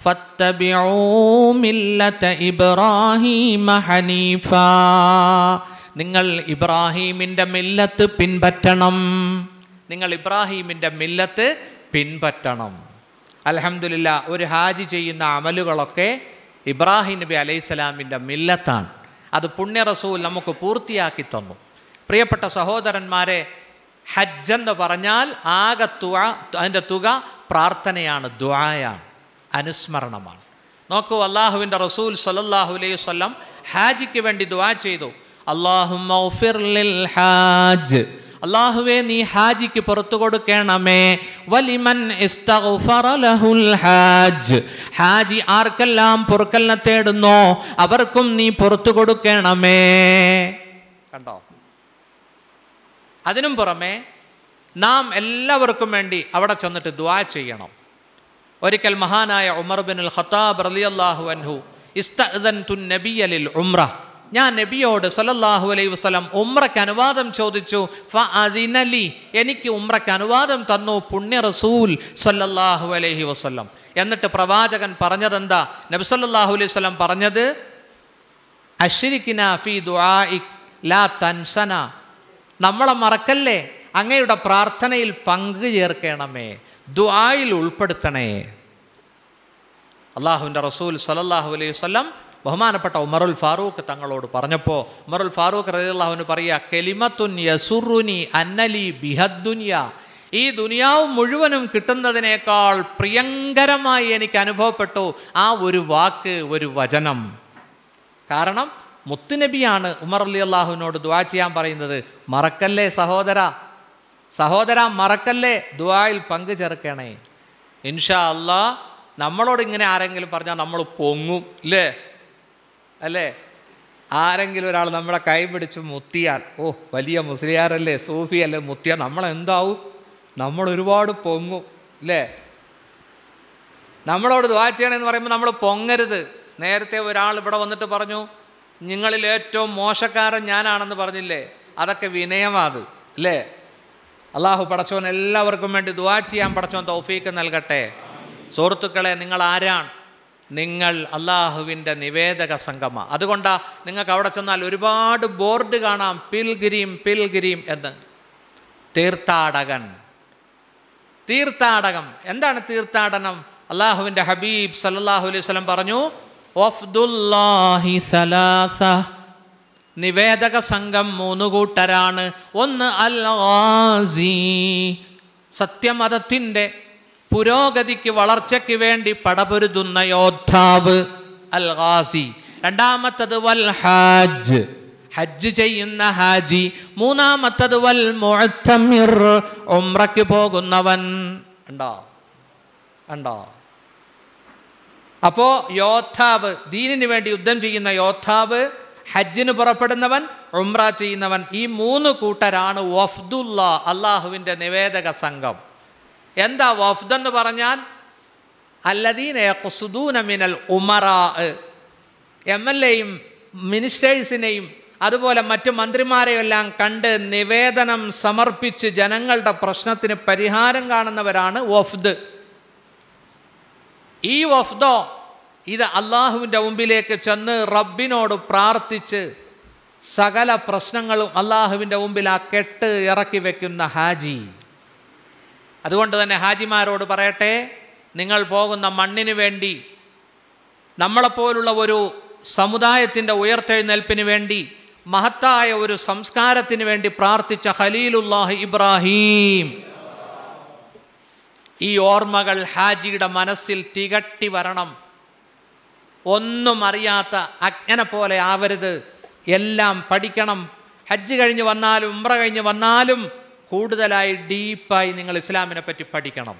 فاتبعوا ملة إبراهيم حنيفا നിങ്ങൾ ഇബ്രാഹീമിൻ്റെ മില്ലത്ത് പിൻപറ്റണം നിങ്ങൾ ഇബ്രാഹീമിൻ്റെ മില്ലത്ത് പിൻപറ്റണം അലഹമില്ല ഒരു ഹാജി ചെയ്യുന്ന അമലുകളൊക്കെ ഇബ്രാഹിം നബി അലൈഹിസ്സലാമിൻ്റെ മില്ലത്താണ് അത് പുണ്യ റസൂൽ നമുക്ക് പൂർത്തിയാക്കി തന്നു പ്രിയപ്പെട്ട സഹോദരന്മാരെ ഹജ്ജ് എന്ന് പറഞ്ഞാൽ ആകെ തുക അതിൻ്റെ തുക പ്രാർത്ഥനയാണ് ദ്വായാണ് അനുസ്മരണമാണ് നോക്കൂ അള്ളാഹുവിൻ്റെ റസൂൽ സലല്ലാഹു അലൈഹി വല്ലം ഹാജിക്ക് വേണ്ടി ദ്വാ ചെയ്തു അള്ളാഹുലിൽ ഹാജ് അള്ളാഹുവെ നീ ഹാജിക്ക് പുറത്തു കൊടുക്കണമേ വലിമൻ ലഹുൽ ഹാജ് ഹാജി ആർക്കെല്ലാം പൊറുക്കലിനെ തേടുന്നോ അവർക്കും നീ പുറത്തു കൊടുക്കണമേ കണ്ടോ അതിനും പുറമെ നാം എല്ലാവർക്കും വേണ്ടി അവിടെ ചെന്നിട്ട് ദ്വാ ചെയ്യണം ഒരിക്കൽ മഹാനായ ഉമർ ബിൻ ഖത്താബ് റളിയല്ലാഹു അൻഹു ഇസ്തഅദൻ തുൻ നബിയലിൽ ഉംറ ഞാൻ നബിയോട് സല്ലല്ലാഹു അലൈഹി വസല്ലം ഉംറയ്ക്ക് അനുവാദം ചോദിച്ചു ഫഅദിനലി എനിക്ക് ഉംറയ്ക്ക് അനുവാദം തന്നു പുണ്യ റസൂൽ സല്ലല്ലാഹു അലൈഹി വസല്ലം എന്നിട്ട് പ്രവാചകൻ പറഞ്ഞതെന്താ നബി സല്ലല്ലാഹു അലൈഹി വസല്ലം പറഞ്ഞത് അഷ്രിക്കിന ഫി ദുആഇക് ലാ തൻസന നമ്മളെ മറക്കല്ലേ അങ്ങയുടെ പ്രാർത്ഥനയിൽ പങ്കു ചേർക്കണമേ ദുആയിൽ ഉൾപ്പെടുത്തണേ അള്ളാഹുവിൻ്റെ റസൂൽ സലല്ലാഹു അലൈഹി വല്ലം ബഹുമാനപ്പെട്ട ഉമറുൽ ഫാറൂഖ് തങ്ങളോട് പറഞ്ഞപ്പോൾ ഉമറുൽ ഫാറൂഖ് റളിയല്ലാഹുവിന് പറയുക കെലിമത്തുൻ യസുറുനി അന്നലി ബിഹദ്ദുനിയ ഈ ദുനിയാവ് മുഴുവനും കിട്ടുന്നതിനേക്കാൾ പ്രിയങ്കരമായി എനിക്ക് അനുഭവപ്പെട്ടു ആ ഒരു വാക്ക് ഒരു വചനം കാരണം മുത്തുനബിയാണ് ഉമർ അലി അള്ളാഹുവിനോട് ദുവാ ചെയ്യാൻ പറയുന്നത് മറക്കല്ലേ സഹോദര സഹോദര മറക്കല്ലേ ദുവായിൽ പങ്കു ചേർക്കണേ ഇൻഷാ അല്ലാ നമ്മളോട് ഇങ്ങനെ ആരെങ്കിലും പറഞ്ഞാൽ നമ്മൾ പൊങ്ങും ഇല്ലേ അല്ലേ ആരെങ്കിലും ഒരാൾ നമ്മളെ കൈ പിടിച്ച് മുത്തിയാൽ ഓ വലിയ മുസ്ലിയാരല്ലേ സൂഫി അല്ലേ മുത്തിയാൽ നമ്മളെന്താവും നമ്മൾ ഒരുപാട് പൊങ്ങും ഇല്ലേ നമ്മളോട് ദ്വാ ചെയ്യണമെന്ന് പറയുമ്പോൾ നമ്മൾ പൊങ്ങരുത് നേരത്തെ ഒരാൾ ഇവിടെ വന്നിട്ട് പറഞ്ഞു നിങ്ങളിൽ ഏറ്റവും മോശക്കാരൻ ഞാനാണെന്ന് പറഞ്ഞില്ലേ അതൊക്കെ വിനയമാത് അല്ലേ അള്ളാഹു പടച്ചോൻ എല്ലാവർക്കും വേണ്ടി ദുവാ ചെയ്യാൻ പടച്ചോൻ തൗഫീക്ക് നൽകട്ടെ സുഹൃത്തുക്കളെ നിങ്ങൾ ആരാണ് നിങ്ങൾ അള്ളാഹുവിൻ്റെ നിവേദക സംഗമ അതുകൊണ്ടാ നിങ്ങൾക്ക് അവിടെ ചെന്നാൽ ഒരുപാട് ബോർഡ് കാണാം പിൽഗിരീം പിൽഗിരീം എന്ന് തീർത്ഥാടകൻ തീർത്ഥാടകം എന്താണ് തീർത്ഥാടനം അള്ളാഹുവിൻ്റെ ഹബീബ് സല്ലല്ലാഹു അലൈഹി വസല്ലം പറഞ്ഞു വഫ്ദുല്ലാഹി സലാസ നിവേദക സംഘം മൂന്ന് കൂട്ടരാണ് ഒന്ന് അൽ ഗാസി സത്യമതത്തിൻ്റെ പുരോഗതിക്ക് വളർച്ചയ്ക്ക് വേണ്ടി പടപൊരുതുന്ന യോദ്ധാവ് അൽ ഗാസി രണ്ടാമത്തത് വൽ ഹാജ് ഹജ്ജ് ചെയ്യുന്ന ഹാജി മൂന്നാമത്തത് വൽ മുഅത്തമിർ ഉംറയ്ക്ക് പോകുന്നവൻ ഉണ്ടോ ഉണ്ടോ അപ്പോൾ യോദ്ധാവ് ദീനിന് വേണ്ടി യുദ്ധം ചെയ്യുന്ന യോദ്ധാവ് ഹജ്ജിന് പുറപ്പെടുന്നവൻ ഉംറ ചെയ്യുന്നവൻ ഈ മൂന്ന് കൂട്ടരാണ് വഫ്ദുല്ല അള്ളാഹുവിൻ്റെ നിവേദക സംഘം എന്താ വഫ്ദ് എന്ന് പറഞ്ഞാൽ അല്ലദീന മിനൽ ഉമറാ എം എൽ എയും മിനിസ്റ്റേഴ്സിനെയും അതുപോലെ മറ്റു മന്ത്രിമാരെയും എല്ലാം കണ്ട് നിവേദനം സമർപ്പിച്ച് ജനങ്ങളുടെ പ്രശ്നത്തിന് പരിഹാരം കാണുന്നവരാണ് വഫ്ദ് ഈ വഫ്ദോ ഇത് അള്ളാഹുവിൻ്റെ മുമ്പിലേക്ക് ചെന്ന് റബ്ബിനോട് പ്രാർത്ഥിച്ച് സകല പ്രശ്നങ്ങളും അള്ളാഹുവിൻ്റെ മുമ്പിൽ ആ കെട്ട് ഇറക്കി വെക്കുന്ന ഹാജി അതുകൊണ്ട് തന്നെ ഹാജിമാരോട് പറയട്ടെ നിങ്ങൾ പോകുന്ന മണ്ണിന് വേണ്ടി നമ്മളെപ്പോലുള്ള ഒരു സമുദായത്തിൻ്റെ ഉയർത്തെഴുന്നേൽപ്പിന് വേണ്ടി മഹത്തായ ഒരു സംസ്കാരത്തിന് വേണ്ടി പ്രാർത്ഥിച്ച ഖലീലുല്ലാഹ് ഇബ്രാഹീം ഈ ഓർമ്മകൾ ഹാജിയുടെ മനസ്സിൽ തികട്ടി വരണം ഒന്നും അറിയാത്ത അജ്ഞനെ പോലെ ആവരുത് എല്ലാം പഠിക്കണം ഹജ്ജ് കഴിഞ്ഞ് വന്നാലും ഉംറ കഴിഞ്ഞ് വന്നാലും കൂടുതലായി ഡീപ്പായി നിങ്ങൾ ഇസ്ലാമിനെ പറ്റി പഠിക്കണം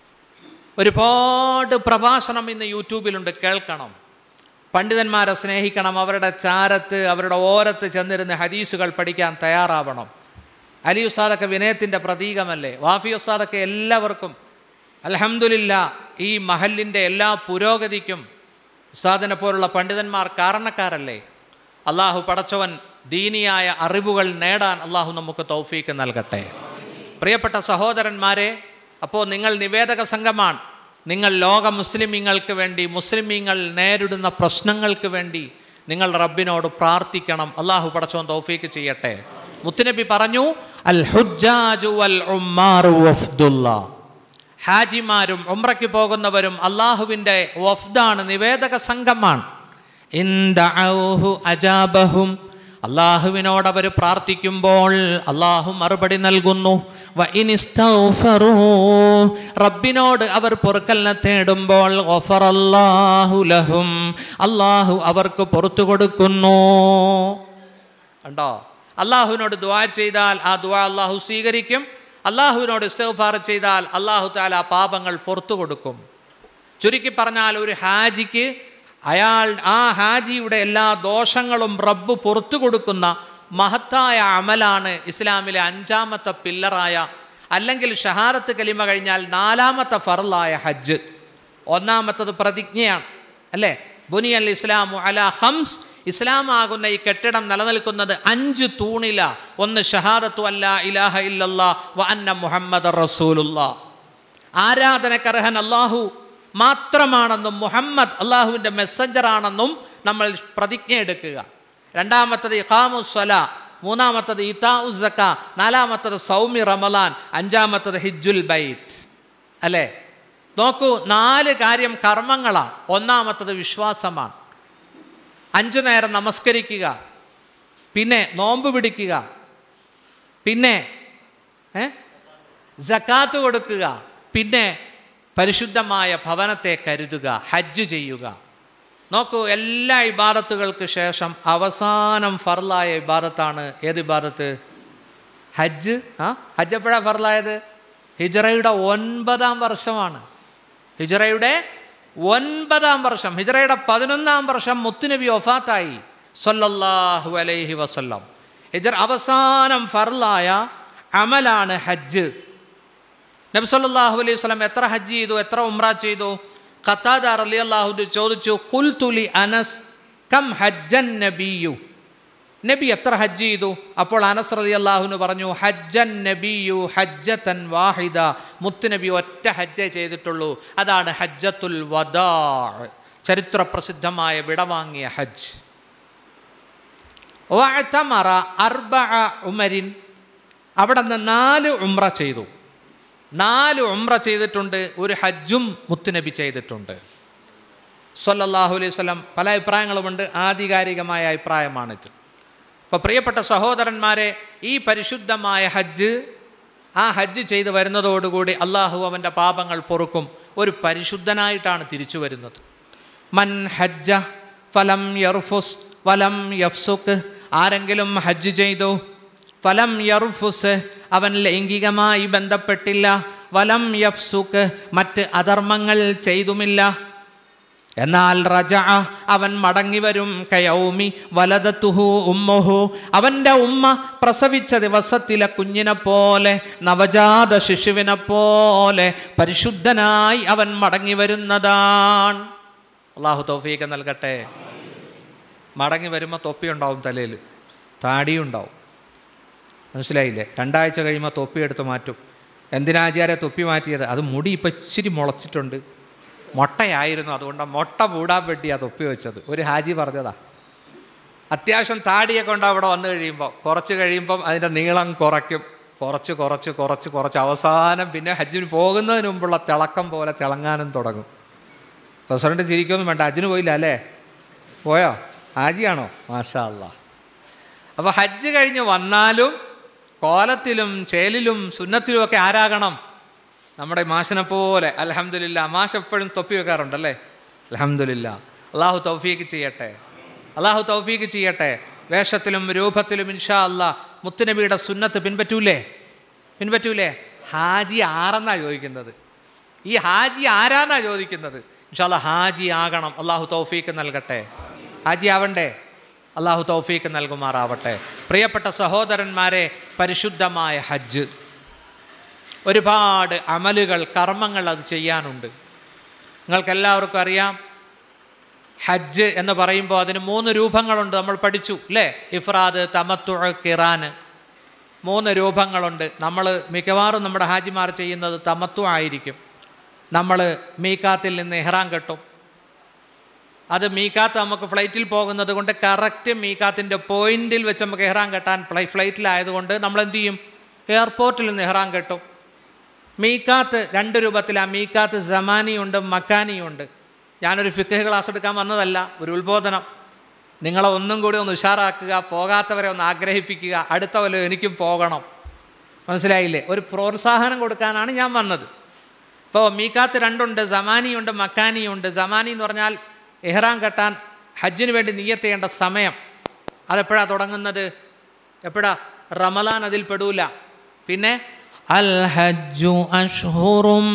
ഒരുപാട് പ്രഭാഷണം ഇന്ന് യൂട്യൂബിലുണ്ട് കേൾക്കണം പണ്ഡിതന്മാരെ സ്നേഹിക്കണം അവരുടെ ചാരത്ത് അവരുടെ ഓരത്ത് ചെന്നിരുന്ന് ഹദീസുകൾ പഠിക്കാൻ തയ്യാറാവണം അലി ഉസ്താദൊക്കെ വിനയത്തിൻ്റെ പ്രതീകമല്ലേ വാഫി ഉസ്താദൊക്കെ എല്ലാവർക്കും അലഹമുല്ല ഈ മഹലിൻ്റെ എല്ലാ പുരോഗതിക്കും ഉസ്താദിനെ പോലുള്ള പണ്ഡിതന്മാർ കാരണക്കാരല്ലേ അള്ളാഹു പടച്ചവൻ ദീനിയായ അറിവുകൾ നേടാൻ അള്ളാഹു നമുക്ക് തൗഫീക്ക് നൽകട്ടെ പ്രിയപ്പെട്ട സഹോദരന്മാരെ അപ്പോൾ നിങ്ങൾ നിവേദക സംഘമാണ് നിങ്ങൾ ലോക മുസ്ലിമീങ്ങൾക്ക് വേണ്ടി മുസ്ലിമീങ്ങൾ നേരിടുന്ന പ്രശ്നങ്ങൾക്ക് വേണ്ടി നിങ്ങൾ റബ്ബിനോട് പ്രാർത്ഥിക്കണം അള്ളാഹു പടച്ചവൻ തൗഫീക്ക് ചെയ്യട്ടെ മുത്തുനബി പറഞ്ഞു അൽ ഹുജാജു വൽ ഉമ്മാറു വഫ്ദുല്ലാ ഹാജിമാരും ഉംറയ്ക്ക് പോകുന്നവരും അള്ളാഹുവിൻ്റെ വഫ്ദാണ് നിവേദക സംഘമാണ് ഇന്ദഊഹു അജാബഹും അള്ളാഹുവിനോട് അവർ പ്രാർത്ഥിക്കുമ്പോൾ അള്ളാഹു മറുപടി നൽകുന്നു വ ഇനിസ്തഗ്ഫറൂ. റബ്ബിനോട് അവർ പൊറുക്കലിനെ തേടുമ്പോൾ ഗഫറല്ലാഹു ലഹും അള്ളാഹു അവർക്ക് പുറത്തു കൊടുക്കുന്നു കണ്ടോ അള്ളാഹുവിനോട് ദുആ ചെയ്താൽ ആ ദുആ അള്ളാഹു സ്വീകരിക്കും അള്ളാഹുവിനോട് ഇസ്തഗ്ഫാർ ചെയ്താൽ അള്ളാഹു താല ആ പാപങ്ങൾ പുറത്തു കൊടുക്കും ചുരുക്കി പറഞ്ഞാൽ ഒരു ഹാജിക്ക് അയാൾ ആ ഹാജിയുടെ എല്ലാ ദോഷങ്ങളും റബ്ബ് പുറത്തു കൊടുക്കുന്ന മഹത്തായ അമലാണ് ഇസ്ലാമിലെ അഞ്ചാമത്തെ പില്ലറായ അല്ലെങ്കിൽ ഷഹാരത്ത് കലിമ കഴിഞ്ഞാൽ നാലാമത്തെ ഫറലായ ഹജ്ജ് ഒന്നാമത്തത് പ്രതിജ്ഞയാണ് അല്ലേ ബുനിയൽ ഇസ്ലാമു അല ഹംസ് ഇസ്ലാം ആകുന്ന ഈ കെട്ടിടം നിലനിൽക്കുന്നത് അഞ്ച് തൂണില ഒന്ന് ഷഹാദത്തു അല്ല ഇലാഹ ഇല്ലല്ലാ വ അന്ന മുഹമ്മദ് റസൂലുള്ള ആരാധനക്കർഹൻ അള്ളാഹു മാത്രമാണെന്നും മുഹമ്മദ് അള്ളാഹുവിൻ്റെ മെസ്സഞ്ചറാണെന്നും നമ്മൾ പ്രതിജ്ഞ എടുക്കുക രണ്ടാമത്തത് ഇഖാമു സ്വല മൂന്നാമത്തത് ഇതാ ഉസക്ക നാലാമത്തത് സൗമി റമലാൻ അഞ്ചാമത്തത് ഹിജുൽ ബൈത്ത് അല്ലേ നോക്കൂ നാല് കാര്യം കർമ്മങ്ങളാണ് ഒന്നാമത്തത് വിശ്വാസമാണ് അഞ്ചു നേരം നമസ്കരിക്കുക പിന്നെ നോമ്പ് പിടിക്കുക പിന്നെ ഏ ജക്കാത്ത് കൊടുക്കുക പിന്നെ പരിശുദ്ധമായ ഭവനത്തെ കരുതുക ഹജ്ജ് ചെയ്യുക നോക്കൂ എല്ലാ ഇബാദത്തുകൾക്ക് ശേഷം അവസാനം ഫർലായ ഇബാദത്താണ് ഏത് ഇബാദത്ത് ഹജ്ജ് ആ ഹജ്ജ് എപ്പോഴാണ് ഫർലായത് ഹിജറയുടെ ഒൻപതാം വർഷമാണ് ഹിജറയുടെ ഒൻപതാം വർഷം ഹിജറയുടെ പതിനൊന്നാം വർഷം മുത്തുനബി ഒഫാത്തായി സല്ലല്ലാഹു അലൈഹി വസല്ലം ഹിജർ അവസാനം ഫർലായ അമലാണ് ഹജ്ജ് നബി സല്ലല്ലാഹു അലൈഹി വസല്ലം എത്ര ഹജ്ജ് ചെയ്തു എത്ര ഉംറ ചെയ്തു ഖത്താദ റളിയല്ലാഹു ചോദിച്ചു കുൽതുലി അനസ് കം ഹജ്ജൻ നബിയു നബി എത്ര ഹജ്ജ് ചെയ്തു അപ്പോൾ അനസ് റലി അള്ളാഹുന് പറഞ്ഞു ഹജ്ജൻ നബിയു ഹജ്ജത്തൻ വാഹിദ മുത്തുനബി ഒറ്റ ഹജ്ജേ ചെയ്തിട്ടുള്ളൂ അതാണ് ഹജ്ജത്തുൽ വദാ ചരിത്ര പ്രസിദ്ധമായ വിടവാങ്ങിയ ഹജ്ജ് വഅതമറ അർബഅ ഉമരിൻ അവിടെ നിന്ന് നാല് ഉംറ ചെയ്തു നാല് ഉംറ ചെയ്തിട്ടുണ്ട് ഒരു ഹജ്ജും മുത്തുനബി ചെയ്തിട്ടുണ്ട് സല്ലല്ലാഹു അലൈഹി വസല്ലം പല അഭിപ്രായങ്ങളുമുണ്ട് ആധികാരികമായ അഭിപ്രായമാണിത് അപ്പോൾ പ്രിയപ്പെട്ട സഹോദരന്മാരെ ഈ പരിശുദ്ധമായ ഹജ്ജ് ആ ഹജ്ജ് ചെയ്ത് വരുന്നതോടുകൂടി അള്ളാഹു അവൻ്റെ പാപങ്ങൾ പൊറുക്കും ഒരു പരിശുദ്ധനായിട്ടാണ് തിരിച്ചു വരുന്നത് മൻ ഹജ്ജ ഫലം യർഫുസ് വലം യഫ്സുക്ക് ആരെങ്കിലും ഹജ്ജ് ചെയ്തു ഫലം യർഫുസ് അവൻ ലൈംഗികമായി ബന്ധപ്പെട്ടില്ല വലം യഫ്സുക്ക് മറ്റ് അധർമ്മങ്ങൾ ചെയ്തുമില്ല എന്നാൽ റജ അവൻ മടങ്ങി വരും കയൗമി വലതത്തുഹു ഉമ്മഹു അവൻ്റെ ഉമ്മ പ്രസവിച്ച ദിവസത്തിലെ കുഞ്ഞിനെ പോലെ നവജാത ശിശുവിനെ പോലെ പരിശുദ്ധനായി അവൻ മടങ്ങി വരുന്നതാണ് അള്ളാഹു തൗഫീക്ക് നൽകട്ടെ മടങ്ങി വരുമ്പോൾ തൊപ്പിയുണ്ടാവും തലയിൽ താടിയുണ്ടാവും മനസ്സിലായില്ലേ രണ്ടാഴ്ച കഴിയുമ്പോൾ തൊപ്പി എടുത്ത് മാറ്റും എന്തിനാചാര്യ തൊപ്പി മാറ്റിയത് അത് മുടി ഇപ്പം ഇച്ചിരി മുളച്ചിട്ടുണ്ട് മുട്ടയായിരുന്നു അതുകൊണ്ട് ആ മുട്ട മൂടാൻ വേണ്ടി ആ തൊപ്പി വെച്ചത് ഒരു ഹാജി പറഞ്ഞതാ അത്യാവശ്യം താടിയൊക്കെ ഉണ്ട് അവിടെ വന്നു കഴിയുമ്പോൾ കുറച്ച് കഴിയുമ്പം അതിൻ്റെ നീളം കുറയ്ക്കും കുറച്ച് കുറച്ച് കുറച്ച് കുറച്ച് അവസാനം പിന്നെ ഹജ്ജിന് പോകുന്നതിന് മുമ്പുള്ള തിളക്കം പോലെ തിളങ്ങാനും തുടങ്ങും പ്രസിഡന്റ് ചിരിക്കൊന്നും വേണ്ട ഹജ്ജിന് പോയില്ല അല്ലേ പോയോ ഹാജിയാണോ മാഷാ അല്ലാ അപ്പോൾ ഹജ്ജ് കഴിഞ്ഞ് വന്നാലും കോലത്തിലും ചേലിലും സുന്നത്തിലും ഒക്കെ ആരാകണം നമ്മുടെ മാഷിനെ പോലെ അലഹമില്ല മാഷ് എപ്പോഴും തൊപ്പി വെക്കാറുണ്ടല്ലേ അലഹമില്ല അള്ളാഹു തൗഫീക്ക് ചെയ്യട്ടെ അള്ളാഹു തൗഫീക്ക് ചെയ്യട്ടെ വേഷത്തിലും രൂപത്തിലും ഇൻഷാ അല്ലാ മുത്തുനബിയുടെ സുന്നത്ത് പിൻപറ്റൂലേ പിൻപറ്റൂലേ ഹാജി ആരെന്നാ ചോദിക്കുന്നത് ഈ ഹാജി ആരാന്നാ ചോദിക്കുന്നത് ഇൻഷാല്ല ഹാജി ആകണം അള്ളാഹു തൗഫീക്ക് നൽകട്ടെ ഹാജി ആവണ്ടേ അള്ളാഹു തൗഫീക്ക് നൽകുമാറാവട്ടെ പ്രിയപ്പെട്ട സഹോദരന്മാരെ പരിശുദ്ധമായ ഹജ്ജ് ഒരുപാട് അമലുകൾ കർമ്മങ്ങൾ അത് ചെയ്യാനുണ്ട് നിങ്ങൾക്ക് എല്ലാവർക്കും അറിയാം ഹജ്ജ് എന്ന് പറയുമ്പോൾ അതിന് മൂന്ന് രൂപങ്ങളുണ്ട് നമ്മൾ പഠിച്ചു അല്ലേ ഇഫ്രാദ് തമത്തു കിറാന് മൂന്ന് രൂപങ്ങളുണ്ട് നമ്മൾ മിക്കവാറും നമ്മുടെ ഹാജിമാർ ചെയ്യുന്നത് തമത്തു ആയിരിക്കും നമ്മൾ മീക്കാത്തിൽ നിന്ന് ഇഹ്റാൻ കെട്ടും അത് മീക്കാത്ത് നമുക്ക് ഫ്ലൈറ്റിൽ പോകുന്നത് കൊണ്ട് കറക്റ്റ് മീക്കാത്തിൻ്റെ പോയിന്റിൽ വെച്ച് നമുക്ക് ഇഹ്റാൻ കെട്ടാൻ ഫ്ലൈ ഫ്ലൈറ്റിലായതുകൊണ്ട് നമ്മൾ എന്ത് ചെയ്യും എയർപോർട്ടിൽ നിന്ന് ഇഹ്റാൻ കെട്ടും മീക്കാത്ത് രണ്ട് രൂപത്തിലാണ് മീക്കാത്ത് ജമാനിയുണ്ട് മക്കാനിയുണ്ട് ഞാനൊരു ഫിക്കഹ് ക്ലാസ് എടുക്കാൻ വന്നതല്ല ഒരു ഉത്ബോധനം നിങ്ങളെ ഒന്നും കൂടി ഒന്ന് ഉഷാറാക്കുക പോകാത്തവരെ ഒന്ന് ആഗ്രഹിപ്പിക്കുക അടുത്ത വല്ലതും എനിക്കും പോകണം മനസ്സിലായില്ലേ ഒരു പ്രോത്സാഹനം കൊടുക്കാനാണ് ഞാൻ വന്നത് ഇപ്പോൾ മീക്കാത്ത് രണ്ടുണ്ട് ജമാനിയുണ്ട് മക്കാനിയുണ്ട് ജമാനി എന്ന് പറഞ്ഞാൽ ഇഹ്റാം കെട്ടാൻ ഹജ്ജിന് വേണ്ടി നിയ്യത്ത് ചെയ്യേണ്ട സമയം അതെപ്പോഴാണ് തുടങ്ങുന്നത് എപ്പോഴാ റമലാൻ അതിൽ പെടൂല പിന്നെ അൽ ഹജ്ജു അഷ്ഹുറും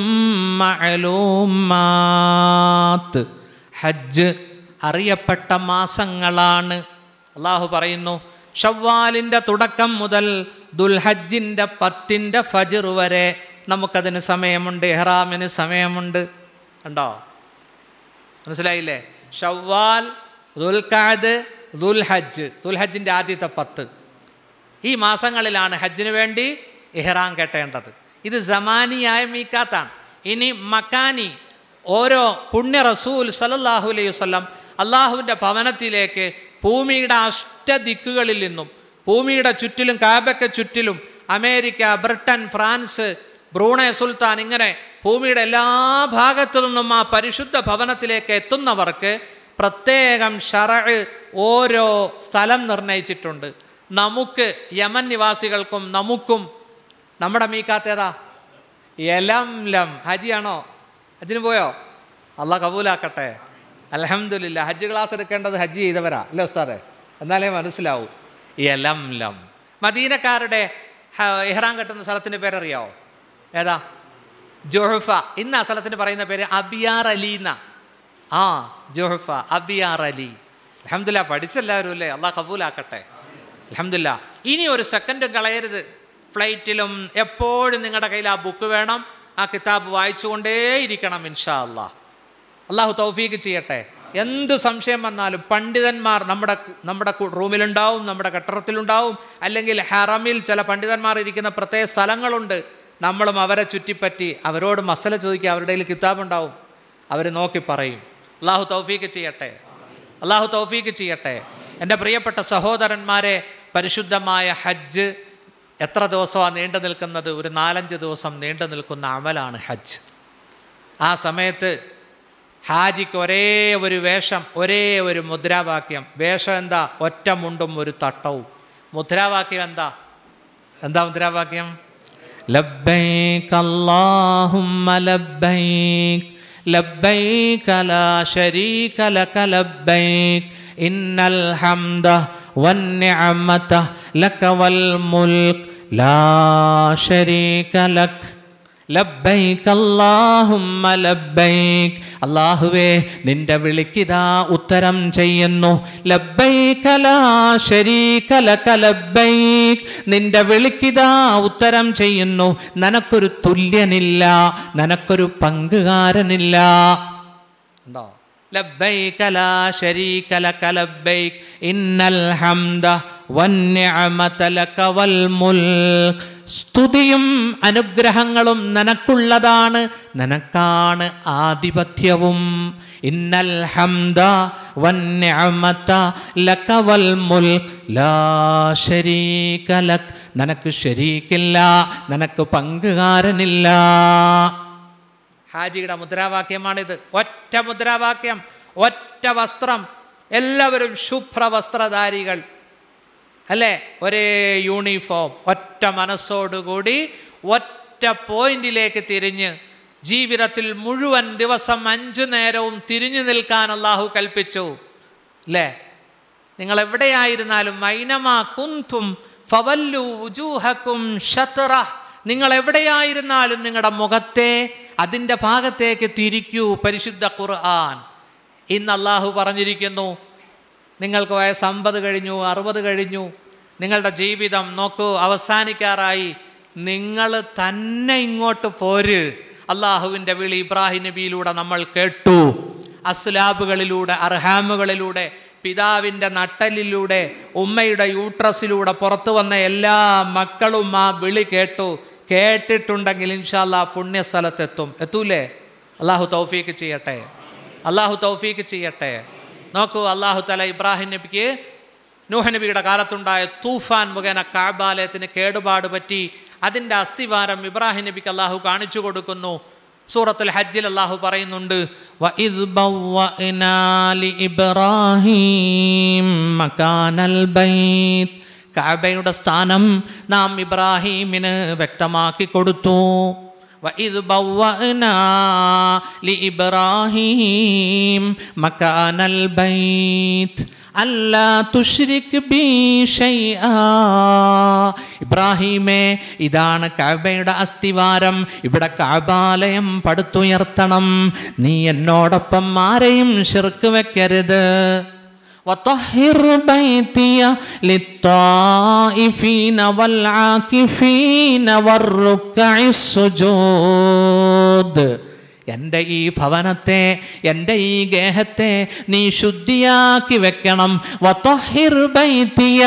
മഅലൂമാത്ത് ഹജ്ജ് അറിയപ്പെട്ട മാസങ്ങളാണ് അള്ളാഹു പറയുന്നു ഷവ്വാലിൻ്റെ തുടക്കം മുതൽ ദുൽഹജ്ജിൻ്റെ പത്തിൻ്റെ ഫജിർ വരെ നമുക്കതിന് സമയമുണ്ട് ഇഹ്റാമിന് സമയമുണ്ട് കണ്ടോ മനസ്സിലായില്ലേ ഷവ്വാൽ ദുൽഖാദ് ദുൽഹജ്ജ് ദുൽഹജ്ജിൻ്റെ ആദ്യത്തെ പത്ത് ഈ മാസങ്ങളിലാണ് ഹജ്ജിന് വേണ്ടി ഇഹ്റാം കെട്ടേണ്ടത് ഇത് ജമാനിയായ മീക്കാത്താണ് ഇനി മക്കാനി ഓരോ പുണ്യ റസൂൽ സലല്ലാഹു അലൈഹി വസ്ലം അള്ളാഹുവിൻ്റെ ഭവനത്തിലേക്ക് ഭൂമിയുടെ അഷ്ടദിക്കുകളിൽ നിന്നും ഭൂമിയുടെ ചുറ്റിലും കാബയ്ക്ക് ചുറ്റിലും അമേരിക്ക ബ്രിട്ടൻ ഫ്രാൻസ് ബ്രൂണെ സുൽത്താൻ ഇങ്ങനെ ഭൂമിയുടെ എല്ലാ ഭാഗത്തു നിന്നും ആ പരിശുദ്ധ ഭവനത്തിലേക്ക് എത്തുന്നവർക്ക് പ്രത്യേകം ഷറ ഓരോ സ്ഥലം നിർണയിച്ചിട്ടുണ്ട് നമുക്ക് യമൻ നിവാസികൾക്കും നമുക്കും നമ്മുടെ മീക്കാത്തേതാ എലം ലം ഹജിയാണോ ഹജിന് പോയോ അള്ളാഹ് കബൂലാക്കട്ടെ അലഹമില്ല ഹജ്ജ് ക്ലാസ് എടുക്കേണ്ടത് ഹജ്ജ് ചെയ്തവരാ അല്ലേ ഉസ്താദെ എന്നാലേ മനസ്സിലാവൂ എലം ലം മദീനക്കാരുടെ ഹ- ഇഹ്റാം കെട്ടുന്ന സ്ഥലത്തിൻ്റെ പേരറിയാവോ ഏതാ ജോഹഫ ഇന്ന് ആ സ്ഥലത്തിന് പറയുന്ന പേര് അബിയാർ അലി എന്ന ആ ജോഹഫ അബിയാർ അലി അലഹമില്ല പഠിച്ചെല്ലാവരും അല്ലേ അള്ളാഹ് കബൂലാക്കട്ടെ അലഹമില്ല ഇനി ഒരു സെക്കൻഡും കളയരുത് ഫ്ലൈറ്റിലും എപ്പോഴും നിങ്ങളുടെ കയ്യിൽ ആ ബുക്ക് വേണം ആ കിതാബ് വായിച്ചുകൊണ്ടേയിരിക്കണം ഇൻഷാ അള്ളാഹ് അള്ളാഹു തൗഫീക്ക് ചെയ്യട്ടെ എന്ത് സംശയം വന്നാലും പണ്ഡിതന്മാർ നമ്മുടെ നമ്മുടെ കു- റൂമിലുണ്ടാവും നമ്മുടെ കെട്ടിടത്തിലുണ്ടാവും അല്ലെങ്കിൽ ഹറമിൽ ചില പണ്ഡിതന്മാർ ഇരിക്കുന്ന പ്രത്യേക സ്ഥലങ്ങളുണ്ട് നമ്മളും അവരെ ചുറ്റിപ്പറ്റി അവരോട് മസല ചോദിക്കുക അവരുടെ കയ്യിൽ കിതാബുണ്ടാവും അവർ നോക്കി പറയും അള്ളാഹു തൗഫീക്ക് ചെയ്യട്ടെ അള്ളാഹു തൗഫീക്ക് ചെയ്യട്ടെ എൻ്റെ പ്രിയപ്പെട്ട സഹോദരന്മാരെ പരിശുദ്ധമായ ഹജ്ജ് എത്ര ദിവസമാണ് നീണ്ടു നിൽക്കുന്നത് ഒരു നാലഞ്ച് ദിവസം നീണ്ടു നിൽക്കുന്ന അമലാണ് ഹജ്ജ് ആ സമയത്ത് ഹാജിക്ക് ഒരേ ഒരു വേഷം ഒരേ ഒരു മുദ്രാവാക്യം വേഷം എന്താ ഒറ്റ മുണ്ടും ഒരു തട്ടവും മുദ്രാവാക്യം എന്താ എന്താ മുദ്രാവാക്യം ലബ്ബൈക് അല്ലാഹുമ്മ ലബ്ബൈക് ലബ്ബൈക ലാ ശരീക ലക ലബ്ബൈക് ഇന്നൽ ഹംദ വന്നിഅമത ലക വൽ മുൽക് ലാ ശരീക ലക് ലബ്ബൈക് അല്ലാഹുമ്മ ലബ്ബൈക് അല്ലാഹുവേ നിന്റെ വിളിക്കിതാ ഉത്തരം ചെയ്യുന്നു ലബ്ബൈക ലാ ശരീക ലക ലബ്ബൈക് നിന്റെ വിളിക്കിതാ ഉത്തരം ചെയ്യുന്നു നിനക്കൊരു തുല്യനില്ല നിനക്കൊരു പങ്കുകാരനില്ല ഉണ്ടോ ലബ്ബൈക ലാ ശരീക ലക ലബ്ബൈക് ഇന്നൽ ഹംദ വന്നിഅമത ലക വൽ മുൽക് സ്തുതിയും അനുഗ്രഹങ്ങളും നിനക്കുള്ളതാണ് നിനക്കാണ് ആധിപത്യവും ഇന്നൽ ഹംദ വന്നിഅമത ലക വൽ മുൽക് ലാ ശരീക ലക് നിനക്ക് ശരീക്കില്ല നിനക്ക് പങ്കുകാരനില്ല ഹാജിയുടെ മുദ്രാവാക്യമാണിത് ഒറ്റ മുദ്രാവാക്യം ഒറ്റ വസ്ത്രം എല്ലാവരും ശുഭ്ര വസ്ത്രധാരികൾ അല്ലേ ഒരേ യൂണിഫോം ഒറ്റ മനസ്സോടുകൂടി ഒറ്റ പോയിന്റിലേക്ക് തിരിഞ്ഞ് ജീവിതത്തിൽ മുഴുവൻ ദിവസം അഞ്ചു നേരവും തിരിഞ്ഞു നിൽക്കാൻ അള്ളാഹു കൽപ്പിച്ചു അല്ലേ നിങ്ങൾ എവിടെയായിരുന്നാലും മൈനമാ കുന്തും ഫവല്ലു ഉജൂഹക്കും ഷത്ര നിങ്ങൾ എവിടെയായിരുന്നാലും നിങ്ങളുടെ മുഖത്തെ അതിൻ്റെ ഭാഗത്തേക്ക് തിരിക്കൂ പരിശുദ്ധ ഖുർആൻ ഇന്ന് അള്ളാഹു പറഞ്ഞിരിക്കുന്നു നിങ്ങൾക്ക് വയസ്സ് അമ്പത് കഴിഞ്ഞു അറുപത് കഴിഞ്ഞു നിങ്ങളുടെ ജീവിതം നോക്കൂ അവസാനിക്കാറായി നിങ്ങൾ തന്നെ ഇങ്ങോട്ട് പോര് അള്ളാഹുവിൻ്റെ വിളി ഇബ്രാഹിം നബിയിലൂടെ നമ്മൾ കേട്ടു അസ്ലാബുകളിലൂടെ അർഹാമുകളിലൂടെ പിതാവിൻ്റെ നട്ടലിലൂടെ ഉമ്മയുടെ യൂട്രസിലൂടെ പുറത്തു വന്ന എല്ലാ മക്കളും ആ വിളി കേട്ടു കേട്ടിട്ടുണ്ടെങ്കിൽ ഇൻഷാല്ല പുണ്യസ്ഥലത്തെത്തും എത്തൂലേ അള്ളാഹു തൗഫീക്ക് ചെയ്യട്ടെ അള്ളാഹു തൗഫീക്ക് ചെയ്യട്ടെ നോക്കൂ അള്ളാഹു തല ഇബ്രാഹിം നബിക്ക് നൂഹ നബിയുടെ കാലത്തുണ്ടായ തൂഫാൻ മുഖേന കാബാലയത്തിന് കേടുപാട് പറ്റി അതിൻ്റെ അസ്ഥിവാരം ഇബ്രാഹിം നബിക്ക് അള്ളാഹു കാണിച്ചു കൊടുക്കുന്നു സൂറത്തുൽ ഹജ്ജിൽ അള്ളാഹു പറയുന്നുണ്ട് "വഇദ് ബവ്വഅനാ ലിഇബ്രാഹീം മകാനൽ ബൈത്ത് കഅബയുടെ സ്ഥാനം നാം ഇബ്രാഹീമിന് വ്യക്തമാക്കി കൊടുത്തു وإذ بوأنا لإبراهيم مكان البيت അല്ലാ തുഷ്രിക് ബി ഷൈആ ഇബ്രാഹീമേ ഇതാണ് കഅബയുടെ അസ്ഥിവാരം ഇവിടെ കഅബാലയം പടുത്തുയർത്തണം നീ എന്നോടൊപ്പം ആരെയും ശിർക്ക് വെക്കരുത് وطهر بيتي للطائفين والعاكفين والركع السجود എൻ്റെ ഈ ഭവനത്തെ എൻ്റെ ഈ ഗേഹത്തെ നീ ശുദ്ധിയാക്കി വെക്കണം വത്തൊഹിർ ബൈത്തിയ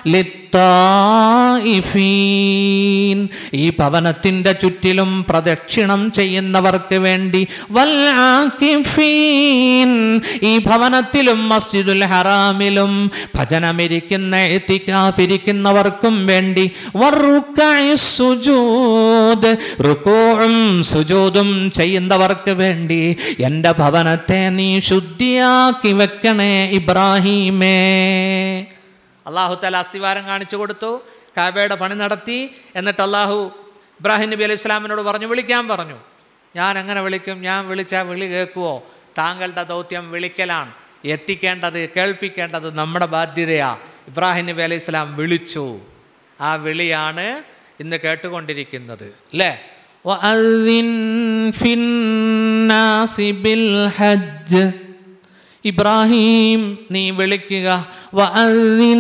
ലിത്തായിഫീൻ ഈ ഭവനത്തിൻ്റെ ചുറ്റിലും പ്രദക്ഷിണം ചെയ്യുന്നവർക്ക് വേണ്ടി വല്ലാക്കിഫീൻ ഈ ഭവനത്തിലും മസ്ജിദുൽ ഹറാമിലും ഭജനമിരിക്കുന്ന എത്തിക്കാഫിരിക്കുന്നവർക്കും വേണ്ടി വറുക്കഇ സുജൂദ് റുക്കോഴും സുജൂദും ചെയ്യുന്നവർക്ക് വേണ്ടി എൻ്റെ ഭവനത്തെ നീ ശുദ്ധിയാക്കി വെക്കണേ ഇബ്രാഹീമേ അള്ളാഹു തല അസ്ഥിവാരം കാണിച്ചു കൊടുത്തു കാബയുടെ പണി നടത്തി എന്നിട്ട് അള്ളാഹു ഇബ്രാഹിം നബി അലൈഹി ഇസ്ലാമിനോട് പറഞ്ഞു വിളിക്കാൻ പറഞ്ഞു ഞാൻ എങ്ങനെ വിളിക്കും ഞാൻ വിളിച്ചാൽ വിളി കേൾക്കുവോ താങ്കളുടെ ദൗത്യം വിളിക്കലാണ് എത്തിക്കേണ്ടത് കേൾപ്പിക്കേണ്ടത് നമ്മുടെ ബാധ്യതയാ ഇബ്രാഹിം നബി അലൈഹി സ്വലാം വിളിച്ചു ആ വിളിയാണ് ഇന്ന് കേട്ടുകൊണ്ടിരിക്കുന്നത് അല്ലേ وأذن في الناس بالحج ഇബ്രാഹിം നീ വിളിക്കുക വഅദ്ദിൻ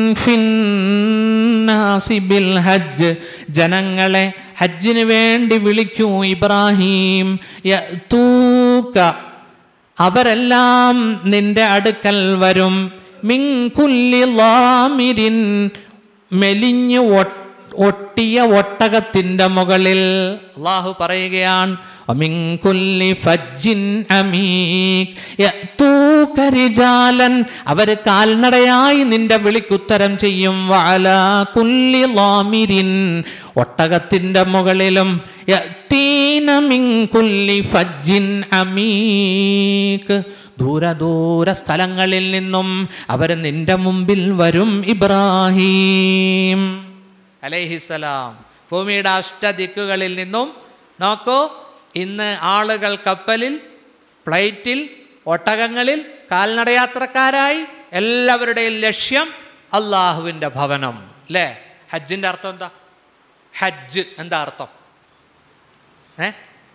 ഫിന്നാസി ബിൽ ഹജ്ജ് ജനങ്ങളെ ഹജ്ജിന് വേണ്ടി വിളിക്കൂ ഇബ്രാഹിം യഅ്തൂക അവരെല്ലാം നിന്റെ അടുക്കൽ വരും മിങ്കുല്ലി ലാമിരിൻ മെലിഞ്ഞു ഒ- ഒട്ടിയ ഒട്ടകത്തിൻ്റെ മുകളിൽ അള്ളാഹു പറയുകയാണ് ومن كل فج عميق يأتوك رجالا അവർ കാൽനടയായി നിന്റെ വിളിക്കുത്തരം ചെയ്യും വഅല കുല്ലി ളാമിരിൻ ഒട്ടകത്തിൻ്റെ മുകളിലും യഅ്തീന മിൻ കുല്ലി ഫജ്ജിൻ അമീക് ദൂര ദൂര സ്ഥലങ്ങളിൽ നിന്നും അവർ നിന്റെ മുമ്പിൽ വരും ഇബ്രാഹിം അലൈഹിസലാം ഭൂമിയുടെ അഷ്ടദിക്കുകളിൽ നിന്നും നോക്കൂ ഇന്ന് ആളുകൾ കപ്പലിൽ ഫ്ലൈറ്റിൽ ഒട്ടകങ്ങളിൽ കാൽനടയാത്രക്കാരായി എല്ലാവരുടെയും ലക്ഷ്യം അള്ളാഹുവിൻ്റെ ഭവനം അല്ലേ ഹജ്ജിൻ്റെ അർത്ഥം എന്താ ഹജ്ജ് എന്താ അർത്ഥം ഏ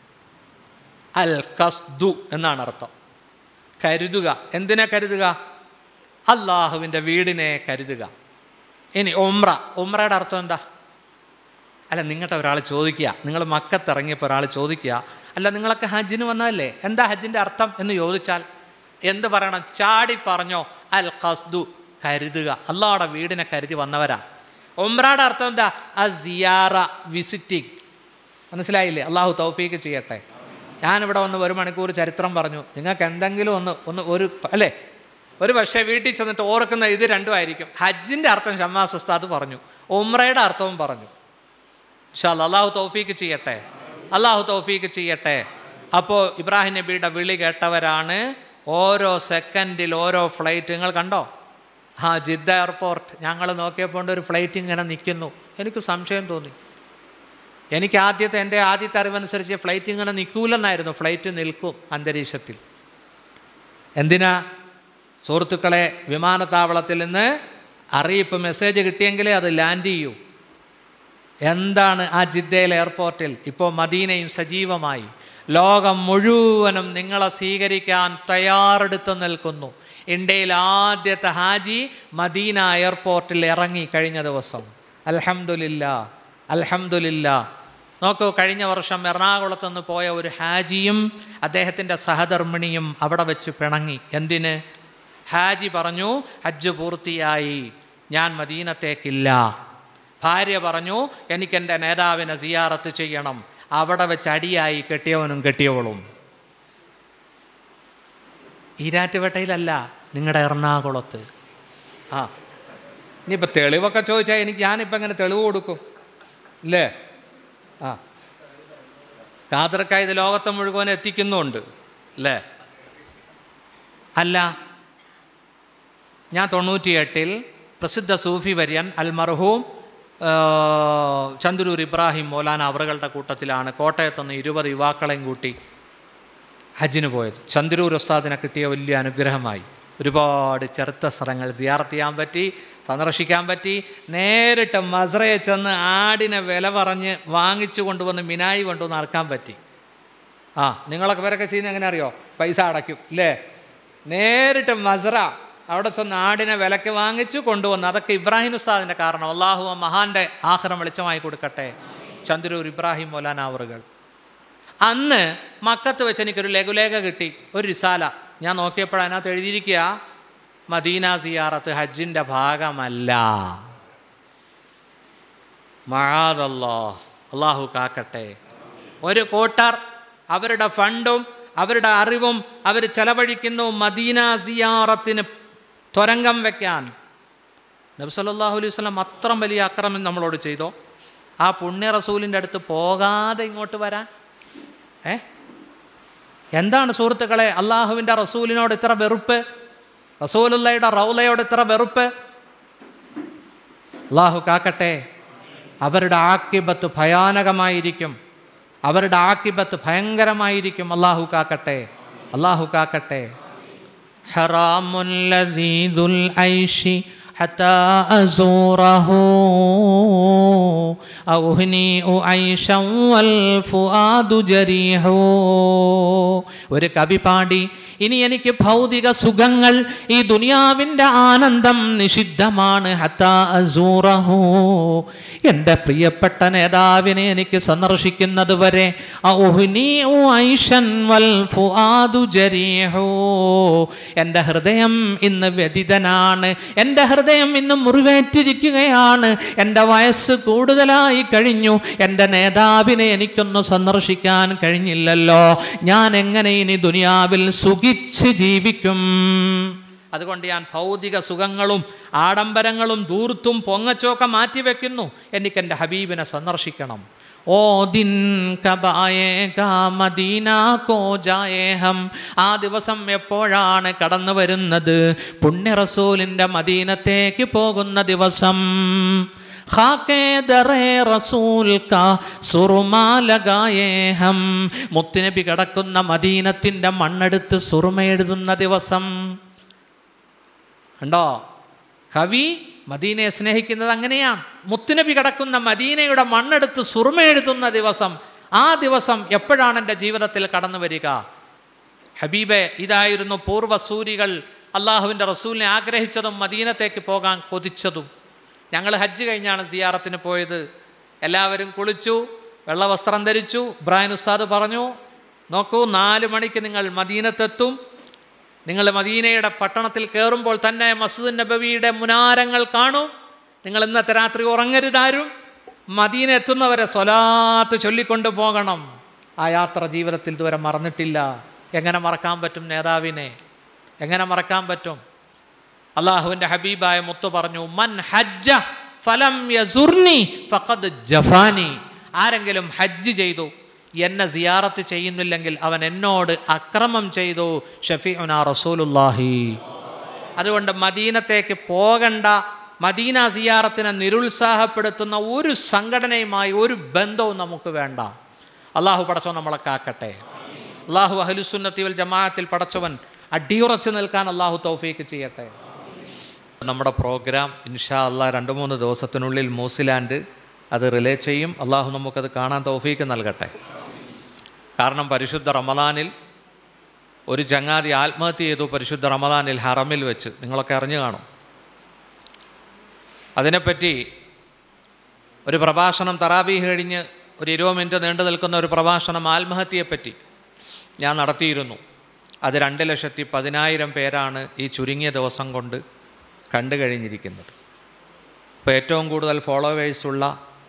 അൽ കസ്ദു എന്നാണ് അർത്ഥം കരുതുക എന്തിനെ കരുതുക അള്ളാഹുവിൻ്റെ വീടിനെ കരുതുക ഇനി ഉമ്ര ഉമ്രയുടെ അർത്ഥം എന്താ അല്ല നിങ്ങളുടെ ഒരാൾ ചോദിക്കുക നിങ്ങൾ മക്കത്തിറങ്ങിയപ്പോൾ ഒരാൾ ചോദിക്കുക അല്ല നിങ്ങളൊക്കെ ഹജ്ജിന് വന്നതല്ലേ എന്താ ഹജ്ജിൻ്റെ അർത്ഥം എന്ന് ചോദിച്ചാൽ എന്ത് പറയണം ചാടി പറഞ്ഞോ അൽ ഖസ്ദു കരുതുക അള്ളാഹുടെ വീടിനെ കരുതി വന്നവരാ ഉമ്രയുടെ അർത്ഥം എന്താ അ സിയാറ വിസിറ്റിംഗ് മനസ്സിലായില്ലേ അള്ളാഹു തൗഫീക്ക് ചെയ്യട്ടെ ഞാനിവിടെ വന്ന് ഒരു മണിക്കൂർ ചരിത്രം പറഞ്ഞു നിങ്ങൾക്ക് എന്തെങ്കിലും ഒന്ന് ഒന്ന് ഒരു അല്ലേ ഒരു പക്ഷേ വീട്ടിൽ ചെന്നിട്ട് ഓർക്കുന്ന ഇത് രണ്ടുമായിരിക്കും ഹജ്ജിൻ്റെ അർത്ഥം ഷമ്മാസ് ഉസ്താദ് പറഞ്ഞു ഉമ്രയുടെ അർത്ഥവും പറഞ്ഞു ഇൻഷാല്ല അള്ളാഹു തൗഫീക്ക് ചെയ്യട്ടെ അള്ളാഹു തൗഫീക്ക് ചെയ്യട്ടെ അപ്പോൾ ഇബ്രാഹിം നബിയുടെ വിളി കേട്ടവരാണ് ഓരോ സെക്കൻഡിൽ ഓരോ ഫ്ലൈറ്റ് നിങ്ങൾ കണ്ടോ ആ ജിദ്ദ എയർപോർട്ട് ഞങ്ങൾ നോക്കിയപ്പോൾ ഒരു ഫ്ലൈറ്റ് ഇങ്ങനെ നിൽക്കുന്നു എനിക്ക് സംശയം തോന്നി എനിക്ക് ആദ്യത്തെ എൻ്റെ ആദ്യത്തെ അറിവനുസരിച്ച് ഫ്ലൈറ്റ് ഇങ്ങനെ നിൽക്കൂലെന്നായിരുന്നു ഫ്ലൈറ്റ് നിൽക്കും അന്തരീക്ഷത്തിൽ എന്തിനാ സുഹൃത്തുക്കളെ വിമാനത്താവളത്തിൽ നിന്ന് അറിയിപ്പ് മെസ്സേജ് കിട്ടിയെങ്കിലേ അത് ലാൻഡ് ചെയ്യൂ എന്താണ് ആ ജിദ്ദയിലെ എയർപോർട്ടിൽ ഇപ്പോൾ മദീനയും സജീവമായി ലോകം മുഴുവനും നിങ്ങളെ സ്വീകരിക്കാൻ തയ്യാറെടുത്ത് നിൽക്കുന്നു ഇന്ത്യയിൽ ആദ്യത്തെ ഹാജി മദീന എയർപോർട്ടിൽ ഇറങ്ങി കഴിഞ്ഞ ദിവസം അൽഹംദുലില്ല അൽഹംദുലില്ല നോക്കൂ കഴിഞ്ഞ വർഷം എറണാകുളത്ത് നിന്ന് പോയ ഒരു ഹാജിയും അദ്ദേഹത്തിൻ്റെ സഹധർമ്മിണിയും അവിടെ വെച്ച് പിണങ്ങി എന്തിന് ഹാജി പറഞ്ഞു ഹജ്ജ് പൂർത്തിയായി ഞാൻ മദീനത്തേക്കില്ല ഭാര്യ പറഞ്ഞു എനിക്കെൻ്റെ നേതാവിനെ സിയാറത്ത് ചെയ്യണം അവിടെ വെച്ച് അടിയായി കെട്ടിയവനും കെട്ടിയവളും ഈരാറ്റുപേട്ടയിലല്ല നിങ്ങളുടെ എറണാകുളത്ത് ആ ഇനിയിപ്പോൾ തെളിവൊക്കെ ചോദിച്ചാൽ എനിക്ക് ഞാനിപ്പോൾ എങ്ങനെ തെളിവ് കൊടുക്കും ഇല്ലേ ആ കാതർക്ക ഇത് ലോകത്തെ മുഴുവൻ എത്തിക്കുന്നുണ്ട് അല്ലേ അല്ല ഞാൻ തൊണ്ണൂറ്റിയെട്ടിൽ പ്രസിദ്ധ സൂഫി വര്യൻ അൽ മർഹൂം ആ, ചന്ദ്രൂർ ഇബ്രാഹിം മൗലാന അവറുകളുടെ കൂട്ടത്തിലാണ് കോട്ടയത്തുനിന്ന് ഇരുപത് യുവാക്കളെയും കൂട്ടി ഹജ്ജിന് പോയത് ചന്ദ്രൂർ ഉസ്താദിനെ കിട്ടിയ വലിയ അനുഗ്രഹമായി ഒരുപാട് ചെറുത്ത സ്ഥലങ്ങൾ സിയാർത്ത് ചെയ്യാൻ പറ്റി സന്ദർശിക്കാൻ പറ്റി നേരിട്ട് മസ്രയെ ചെന്ന് ആടിനെ വില പറഞ്ഞ് വാങ്ങിച്ചു കൊണ്ടുവന്ന് മിനായി കൊണ്ടുവന്ന് അറക്കാൻ പറ്റി ആ നിങ്ങളൊക്കെ ഇവരൊക്കെ ചെയ്യുന്നത് എങ്ങനെ അറിയോ പൈസ അടയ്ക്കും ഇല്ലേ നേരിട്ട് മസ്ര അവിടെ ചെന്ന് ആടിനെ വിലക്ക് വാങ്ങിച്ചു കൊണ്ടുവന്ന് അതൊക്കെ ഇബ്രാഹിം ഉസ്താദിൻ്റെ കാരണം അള്ളാഹു ആ മഹാന്റെ ആഹ്റം വെളിച്ചമായി കൊടുക്കട്ടെ ചന്ദ്രൂർ ഇബ്രാഹിം മൊലാനാവറുകൾ അന്ന് മക്കത്ത് വെച്ച് എനിക്കൊരു ലഘുലേഖ കിട്ടി ഒരു റിസാല ഞാൻ നോക്കിയപ്പോൾ അതിനകത്ത് എഴുതിയിരിക്കുക മദീന സിയാറത്ത് ഹജ്ജിൻ്റെ ഭാഗമല്ല മഴാതല്ലോ അള്ളാഹു കാക്കട്ടെ ഒരു കൂട്ടർ അവരുടെ ഫണ്ടും അവരുടെ അറിവും അവർ ചെലവഴിക്കുന്നു മദീന സിയാറത്തിന് തുരങ്കം വെക്കാൻ നബി സല്ലല്ലാഹു അലൈഹി വസല്ലം അത്രയും വലിയ അക്രമം നമ്മളോട് ചെയ്തോ ആ പുണ്യ റസൂലിൻ്റെ അടുത്ത് പോകാതെ ഇങ്ങോട്ട് വരാൻ ഏ എന്താണ് സുഹൃത്തുക്കളെ അള്ളാഹുവിൻ്റെ റസൂലിനോട് ഇത്ര വെറുപ്പ് റസൂലുള്ളയുടെ റൗലയോട് ഇത്ര വെറുപ്പ് അള്ളാഹു കാക്കട്ടെ അവരുടെ ആക്കിബത്ത് ഭയാനകമായിരിക്കും അവരുടെ ആക്കിബത്ത് ഭയങ്കരമായിരിക്കും അള്ളാഹു കാക്കട്ടെ അള്ളാഹു കാക്കട്ടെ ഹറാമുൻ ലദീദുൽ ഐഷി حتى أزوره أو هنيء عيشا والفؤاد جريح ഒരു കവി പാടി ഇനി എനിക്ക് ഭൗതിക സുഖങ്ങൾ ഈ ദുനിയാവിൻ്റെ ആനന്ദം നിഷിദ്ധമാണ് ഹത്താ അസൂറഹു എൻ്റെ പ്രിയപ്പെട്ട നേതാവിനെ എനിക്ക് സന്ദർശിക്കുന്നത് വരെ ഔഹ്നീഉ ഐഷൻ വൽ ഫുആദു ജരീഹു എൻ്റെ ഹൃദയം ഇന്ന് വ്യതിതനാണ് എൻ്റെ ഹൃദയം ഇന്ന് മുറിവേറ്റിരിക്കുകയാണ് എൻ്റെ വയസ്സ് കൂടുതലായി കഴിഞ്ഞു എൻ്റെ നേതാവിനെ എനിക്കൊന്ന് സന്ദർശിക്കാൻ കഴിഞ്ഞില്ലല്ലോ ഞാൻ എങ്ങനെ ഇനി ദുനിയാവിൽ സുഖിച്ച് ജീവിക്കും അതുകൊണ്ട് ഞാൻ ഭൗതിക സുഖങ്ങളും ആഡംബരങ്ങളും ദൂർത്തും പൊങ്ങച്ചൊക്കെ മാറ്റിവെക്കുന്നു എനിക്ക് എൻ്റെ ഹബീബിനെ സന്ദർശിക്കണം ഓ ദിൻ കബായേകാ മദീന കോ ജായേഹം ആ ദിവസം എപ്പോഴാണ് കടന്നു വരുന്നത് പുണ്യ റസൂലിൻ്റെ മദീനത്തേക്ക് പോകുന്ന ദിവസം ഖാക്കേ ദറേ റസൂൽ കാ സുറുമാ ലഗായേ ഹം മുത്തുനബി കിടക്കുന്ന മദീനത്തിൻ്റെ മണ്ണെടുത്ത് സുറുമ എഴുതുന്ന ദിവസം കണ്ടോ കവി മദീനയെ സ്നേഹിക്കുന്നത് അങ്ങനെയാണ് മുത്തുനബി കിടക്കുന്ന മദീനയുടെ മണ്ണെടുത്ത് സുറുമ എഴുതുന്ന ദിവസം ആ ദിവസം എപ്പോഴാണ് എൻ്റെ ജീവിതത്തിൽ കടന്നു വരിക ഹബീബെ ഇതായിരുന്നു പൂർവ്വസൂരികൾ അള്ളാഹുവിൻ്റെ റസൂലിനെ ആഗ്രഹിച്ചതും മദീനത്തേക്ക് പോകാൻ കൊതിച്ചതും ഞങ്ങൾ ഹജ്ജ് കഴിഞ്ഞാണ് സിയാറത്തിന് പോയത് എല്ലാവരും കുളിച്ചു വെള്ളവസ്ത്രം ധരിച്ചു ഇബ്രാഹിം ഉസ്താദ് പറഞ്ഞു നോക്കൂ നാല് മണിക്ക് നിങ്ങൾ മദീനത്തെത്തും നിങ്ങൾ മദീനയുടെ പട്ടണത്തിൽ കയറുമ്പോൾ തന്നെ മസൂദ് നബവിയുടെ മുനാരങ്ങൾ കാണും നിങ്ങൾ ഇന്നത്തെ രാത്രി ഉറങ്ങരുതാരും മദീന എത്തുന്നവരെ സ്വലാത്ത് ചൊല്ലിക്കൊണ്ട് പോകണം ആ യാത്ര ജീവിതത്തിൽ ഇതുവരെ മറന്നിട്ടില്ല എങ്ങനെ മറക്കാൻ പറ്റും നേതാവിനെ എങ്ങനെ മറക്കാൻ പറ്റും അള്ളാഹുവിൻ്റെ ഹബീബായ മുത്തു പറഞ്ഞു മൻ ഹജ്ജ ഫലം യസുർനി ഫഖദ് ജഫാനി ആരെങ്കിലും ഹജ്ജ് ചെയ്തു എന്നെ സിയാറത്ത് ചെയ്യുന്നില്ലെങ്കിൽ അവൻ എന്നോട് അക്രമം ചെയ്തു ഷഫീഉന റസൂലുല്ലാഹി അതുകൊണ്ട് മദീനത്തേക്ക് പോകണ്ട മദീന സിയാറത്തിനെ നിരുത്സാഹപ്പെടുത്തുന്ന ഒരു സംഘടനയുമായി ഒരു ബന്ധവും നമുക്ക് വേണ്ട അള്ളാഹു പടച്ചോ നമ്മളെ കാക്കട്ടെ അള്ളാഹു അഹലുസുന്നത്തി വൽ ജമാഅത്തിൽ പടച്ചവൻ അടിയുറച്ച് നിൽക്കാൻ അള്ളാഹു തൗഫീക്ക് ചെയ്യട്ടെ നമ്മുടെ പ്രോഗ്രാം ഇൻഷാ അള്ളാഹ് രണ്ട് മൂന്ന് ദിവസത്തിനുള്ളിൽ മൂസിലാൻഡ് അത് റിലേ ചെയ്യും അള്ളാഹു നമുക്കത് കാണാൻ തൗഫീക്ക് നൽകട്ടെ കാരണം പരിശുദ്ധ റമദാനിൽ ഒരു ചങ്ങാതി ആത്മഹത്യ ചെയ്തു പരിശുദ്ധ റമദാനിൽ ഹറമിൽ വെച്ച് നിങ്ങളൊക്കെ അറിഞ്ഞു കാണും അതിനെപ്പറ്റി ഒരു പ്രഭാഷണം തറാബീഹ് കഴിഞ്ഞ് ഒരു ഇരുപത് മിനിറ്റ് നീണ്ടു നിൽക്കുന്ന ഒരു പ്രഭാഷണം ആത്മഹത്യയെപ്പറ്റി ഞാൻ നടത്തിയിരുന്നു അത് രണ്ട് ലക്ഷത്തി പതിനായിരം പേരാണ് ഈ ചുരുങ്ങിയ ദിവസം കൊണ്ട് കണ്ടു കഴിഞ്ഞിരിക്കുന്നത് ഇപ്പോൾ ഏറ്റവും കൂടുതൽ ഫോളോവേഴ്സുള്ള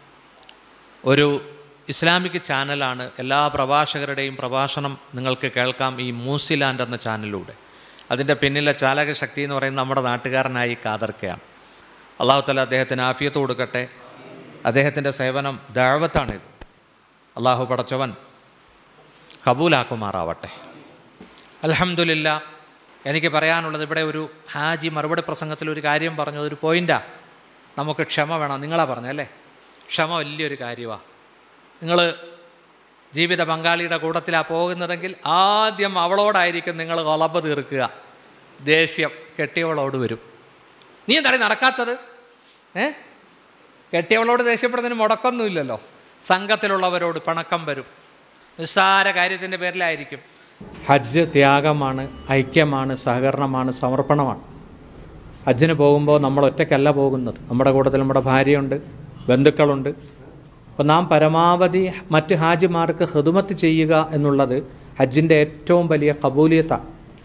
ഒരു ഇസ്ലാമിക് ചാനലാണ് എല്ലാ പ്രഭാഷകരുടെയും പ്രഭാഷണം നിങ്ങൾക്ക് കേൾക്കാം ഈ മൂസിലാൻഡ് എന്ന ചാനലിലൂടെ അതിൻ്റെ പിന്നിലെ ചാലക ശക്തി എന്ന് പറയുന്നത് നമ്മുടെ നാട്ടുകാരനായി കാതർക്കയാണ് അള്ളാഹു തല അദ്ദേഹത്തിന് ആഫിയത്ത് കൊടുക്കട്ടെ അദ്ദേഹത്തിൻ്റെ സേവനം ദാഴ്വത്താണിത് അള്ളാഹു പടച്ചവൻ കബൂലാക്കുമാറാവട്ടെ അലഹമുല്ല എനിക്ക് പറയാനുള്ളത് ഇവിടെ ഒരു ഹാജി മറുപടി പ്രസംഗത്തിൽ ഒരു കാര്യം പറഞ്ഞു ഒരു പോയിൻ്റാ നമുക്ക് ക്ഷമ വേണം നിങ്ങളാ പറഞ്ഞല്ലേ ക്ഷമ വലിയൊരു കാര്യമാണ് നിങ്ങൾ ജീവിത പങ്കാളിയുടെ കൂട്ടത്തിലാണ് പോകുന്നതെങ്കിൽ ആദ്യം അവളോടായിരിക്കും നിങ്ങൾ കൊളമ്പ് തീർക്കുക ദേഷ്യം കെട്ടിയവളോട് വരും നീ എന്താണ് നടക്കാത്തത് ഏ കെട്ടിയവളോട് ദേഷ്യപ്പെടുന്നതിന് മുടക്കൊന്നുമില്ലല്ലോ സംഘത്തിലുള്ളവരോട് പിണക്കം വരും നിസ്സാര കാര്യത്തിൻ്റെ പേരിലായിരിക്കും ഹജ്ജ് ത്യാഗമാണ് ഐക്യമാണ് സഹകരണമാണ് സമർപ്പണമാണ് ഹജ്ജിന് പോകുമ്പോൾ നമ്മൾ ഒറ്റയ്ക്കല്ല പോകുന്നത് നമ്മുടെ കൂട്ടത്തിൽ നമ്മുടെ ഭാര്യയുണ്ട് ബന്ധുക്കളുണ്ട് അപ്പോൾ നാം പരമാവധി മറ്റ് ഹാജിമാർക്ക് ഹൃദുമത്ത് ചെയ്യുക എന്നുള്ളത് ഹജ്ജിൻ്റെ ഏറ്റവും വലിയ കബൂലിയത്താണ്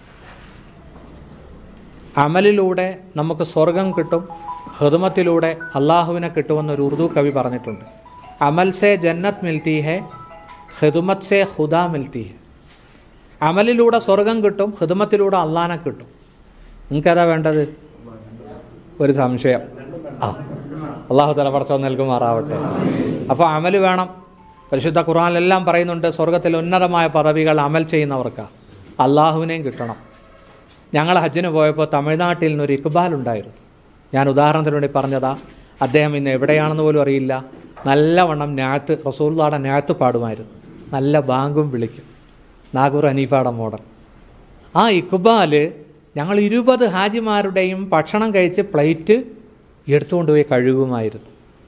അമലിലൂടെ നമുക്ക് സ്വർഗം കിട്ടും ഹൃദമത്തിലൂടെ അള്ളാഹുവിനെ കിട്ടുമെന്നൊരു ഉറുദു കവി പറഞ്ഞിട്ടുണ്ട് അമൽ സെ ജന്നത്ത് മിൽത്തി ഹെ ഹിദുമത് സെ ഹുദ മിൽത്തി ഹെ അമലിലൂടെ സ്വർഗം കിട്ടും ഹിദമത്തിലൂടെ അള്ളാനെ കിട്ടും നിങ്ങൾക്കതാ വേണ്ടത് ഒരു സംശയം ആ അള്ളാഹു തല പടച്ചോ നൽകുമാറാവട്ടെ അപ്പോൾ അമൽ വേണം പരിശുദ്ധ ഖുർആാനിലെല്ലാം പറയുന്നുണ്ട് സ്വർഗത്തിൽ ഉന്നതമായ പദവികൾ അമൽ ചെയ്യുന്നവർക്ക് അള്ളാഹുവിനെയും കിട്ടണം ഞങ്ങൾ ഹജ്ജിന് പോയപ്പോൾ തമിഴ്നാട്ടിൽ നിന്നൊരു ഇക്ബാൽ ഉണ്ടായിരുന്നു ഞാൻ ഉദാഹരണത്തിന് വേണ്ടി പറഞ്ഞതാ അദ്ദേഹം ഇന്ന് എവിടെയാണെന്ന് പോലും അറിയില്ല നല്ലവണ്ണം ഞാത്ത് റസൂള്ളാടെ ഞാത്ത് പാടുമായിരുന്നു നല്ല ബാങ്കും വിളിക്കും നാഗൂർ ഹനീഫാടെ മോഡൽ ആ ഇക്ബാൽ ഞങ്ങൾ ഇരുപത് ഹാജിമാരുടെയും ഭക്ഷണം കഴിച്ച് പ്ലേറ്റ് എടുത്തുകൊണ്ടുപോയി കഴുകുമായിരുന്നു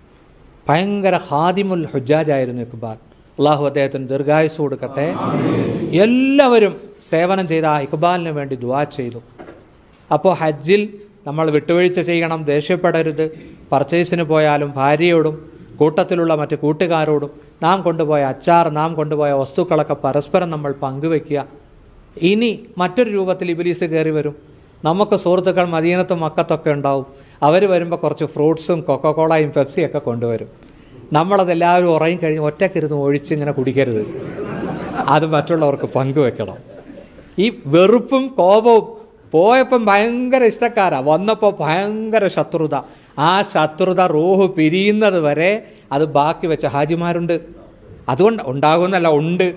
ഭയങ്കര ഹാദിമുൽ ഹുജാജായിരുന്നു ഇക്ബാൽ അള്ളാഹു അദ്ദേഹത്തിന് ദീർഘായുസ് കൊടുക്കട്ടെ എല്ലാവരും സേവനം ചെയ്ത ആ ഇക്ബാലിന് വേണ്ടി ദുവാ ചെയ്തു അപ്പോൾ ഹജ്ജിൽ നമ്മൾ വിട്ടുവീഴ്ച ചെയ്യണം ദേഷ്യപ്പെടരുത് പർച്ചേസിന് പോയാലും ഭാര്യയോടും കൂട്ടത്തിലുള്ള മറ്റ് കൂട്ടുകാരോടും നാം കൊണ്ടുപോയ അച്ചാർ നാം കൊണ്ടുപോയ വസ്തുക്കളൊക്കെ പരസ്പരം നമ്മൾ പങ്കുവെക്കുക ഇനി മറ്റൊരു രൂപത്തിൽ ഇബിലീസ് കയറി വരും നമുക്ക് സുഹൃത്തുക്കൾ മദീനത്തും മക്കത്തൊക്കെ ഉണ്ടാവും അവർ വരുമ്പോൾ കുറച്ച് ഫ്രൂട്ട്സും കൊക്കക്കോളയും പെപ്സിയൊക്കെ കൊണ്ടുവരും നമ്മളതെല്ലാവരും ഉറയും കഴിഞ്ഞ് ഒറ്റക്കിരുന്ന് ഒഴിച്ച് ഇങ്ങനെ കുടിക്കരുത് അത് മറ്റുള്ളവർക്ക് പങ്കുവെക്കണം ഈ വെറുപ്പും കോപവും പോയപ്പം ഭയങ്കര ഇഷ്ടക്കാരാ വന്നപ്പോൾ ഭയങ്കര ശത്രുത ആ ശത്രുത റൂഹ് പിരിയുന്നത് വരെ അത് ബാക്കി വെച്ച ഹാജിമാരുണ്ട് അതുകൊണ്ട് ഉണ്ടാകുന്നല്ല ഉണ്ട്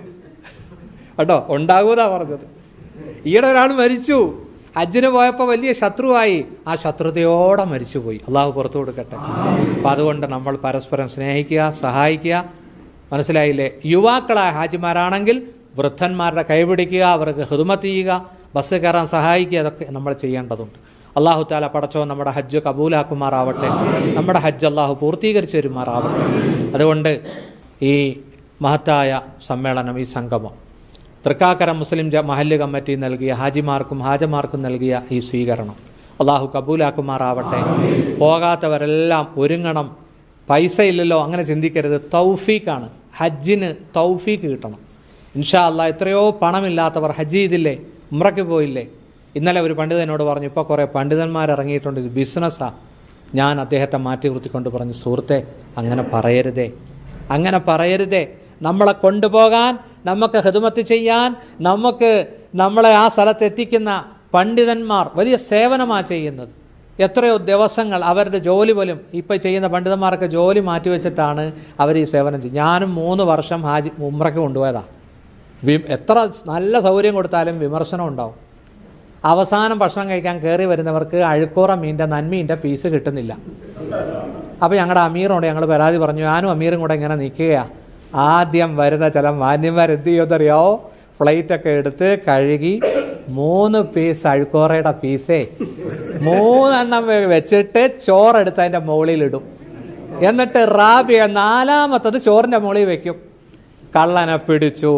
കേട്ടോ ഉണ്ടാകൂന്നാ പറഞ്ഞത് ഈയിടെ ഒരാൾ മരിച്ചു ഹജ്ജിന് പോയപ്പോൾ വലിയ ശത്രുവായി ആ ശത്രുതയോടെ മരിച്ചുപോയി അള്ളാഹു പുറത്തു കൊടുക്കട്ടെ അപ്പം അതുകൊണ്ട് നമ്മൾ പരസ്പരം സ്നേഹിക്കുക സഹായിക്കുക മനസ്സിലായില്ലേ യുവാക്കളായ ഹാജിമാരാണെങ്കിൽ വൃദ്ധന്മാരുടെ കൈപിടിക്കുക അവർക്ക് ഹിദുമത്ത് ചെയ്യുക ബസ് കയറാൻ സഹായിക്കുക അതൊക്കെ നമ്മൾ ചെയ്യേണ്ടതുണ്ട് അള്ളാഹു താല പടച്ചോ നമ്മുടെ ഹജ്ജ് കബൂലാക്കുമാറാവട്ടെ നമ്മുടെ ഹജ്ജ് അള്ളാഹു പൂർത്തീകരിച്ചു തരുമാറാവട്ടെ അതുകൊണ്ട് ഈ മഹത്തായ സമ്മേളനം ഈ സംഗമം തൃക്കാക്കര മുസ്ലിം ജ മഹല്ല് കമ്മിറ്റി നൽകിയ ഹാജിമാർക്കും ഹാജമാർക്കും നൽകിയ ഈ സ്വീകരണം അള്ളാഹു കബൂലാക്കുമാറാവട്ടെ പോകാത്തവരെല്ലാം ഒരുങ്ങണം പൈസ ഇല്ലല്ലോ അങ്ങനെ ചിന്തിക്കരുത് തൗഫീഖാണ് ഹജ്ജിന് തൗഫീഖ് കിട്ടണം ഇൻഷാ അല്ലാ എത്രയോ പണമില്ലാത്തവർ ഹജ്ജ് ചെയ്തില്ലേ ഉമ്രയ്ക്ക് പോയില്ലേ ഇന്നലെ ഒരു പണ്ഡിതനോട് പറഞ്ഞു ഇപ്പോൾ കുറേ പണ്ഡിതന്മാർ ഇറങ്ങിയിട്ടുണ്ട് ഇത് ബിസിനസ്സാണ് ഞാൻ അദ്ദേഹത്തെ മാറ്റി നിർത്തിക്കൊണ്ട് പറഞ്ഞു സുഹൃത്തെ അങ്ങനെ പറയരുതേ അങ്ങനെ പറയരുതേ നമ്മളെ കൊണ്ടുപോകാൻ നമുക്ക് ഹിദമത്ത് ചെയ്യാൻ നമുക്ക് നമ്മളെ ആ സ്ഥലത്ത് എത്തിക്കുന്ന പണ്ഡിതന്മാർ വലിയ സേവനമാണ് ചെയ്യുന്നത് എത്രയോ ദിവസങ്ങൾ അവരുടെ ജോലി പോലും ഇപ്പോൾ ചെയ്യുന്ന പണ്ഡിതന്മാരൊക്കെ ജോലി മാറ്റിവെച്ചിട്ടാണ് അവർ ഈ സേവനം ചെയ്യും ഞാനും മൂന്ന് വർഷം ഹാജി ഉമ്രയ്ക്ക് കൊണ്ടുപോയതാണ് വി എത്ര നല്ല സൗകര്യം കൊടുത്താലും വിമർശനം ഉണ്ടാവും അവസാനം ഭക്ഷണം കഴിക്കാൻ കയറി വരുന്നവർക്ക് അഴുക്കോറ മീൻ്റെ നന്മീൻ്റെ പീസ് കിട്ടുന്നില്ല അപ്പോൾ ഞങ്ങളുടെ അമീറിനോട് ഞങ്ങൾ പരാതി പറഞ്ഞു ഞാനും അമീറും കൂടെ ഇങ്ങനെ നിൽക്കുകയാണ് ആദ്യം വരുന്ന ചില മാന്യന്മാർ എന്ത് ചെയ്യുമെന്നറിയോ ഫ്ലൈറ്റൊക്കെ എടുത്ത് കഴുകി മൂന്ന് പീസ് അഴുക്കോറയുടെ പീസേ മൂന്നെണ്ണം വെ- വെച്ചിട്ട് ചോറെടുത്ത് അതിൻ്റെ മുകളിലിടും എന്നിട്ട് റാബിയ നാലാമത്തത് ചോറിൻ്റെ മുകളിൽ വെക്കും കള്ളനെ പിടിച്ചു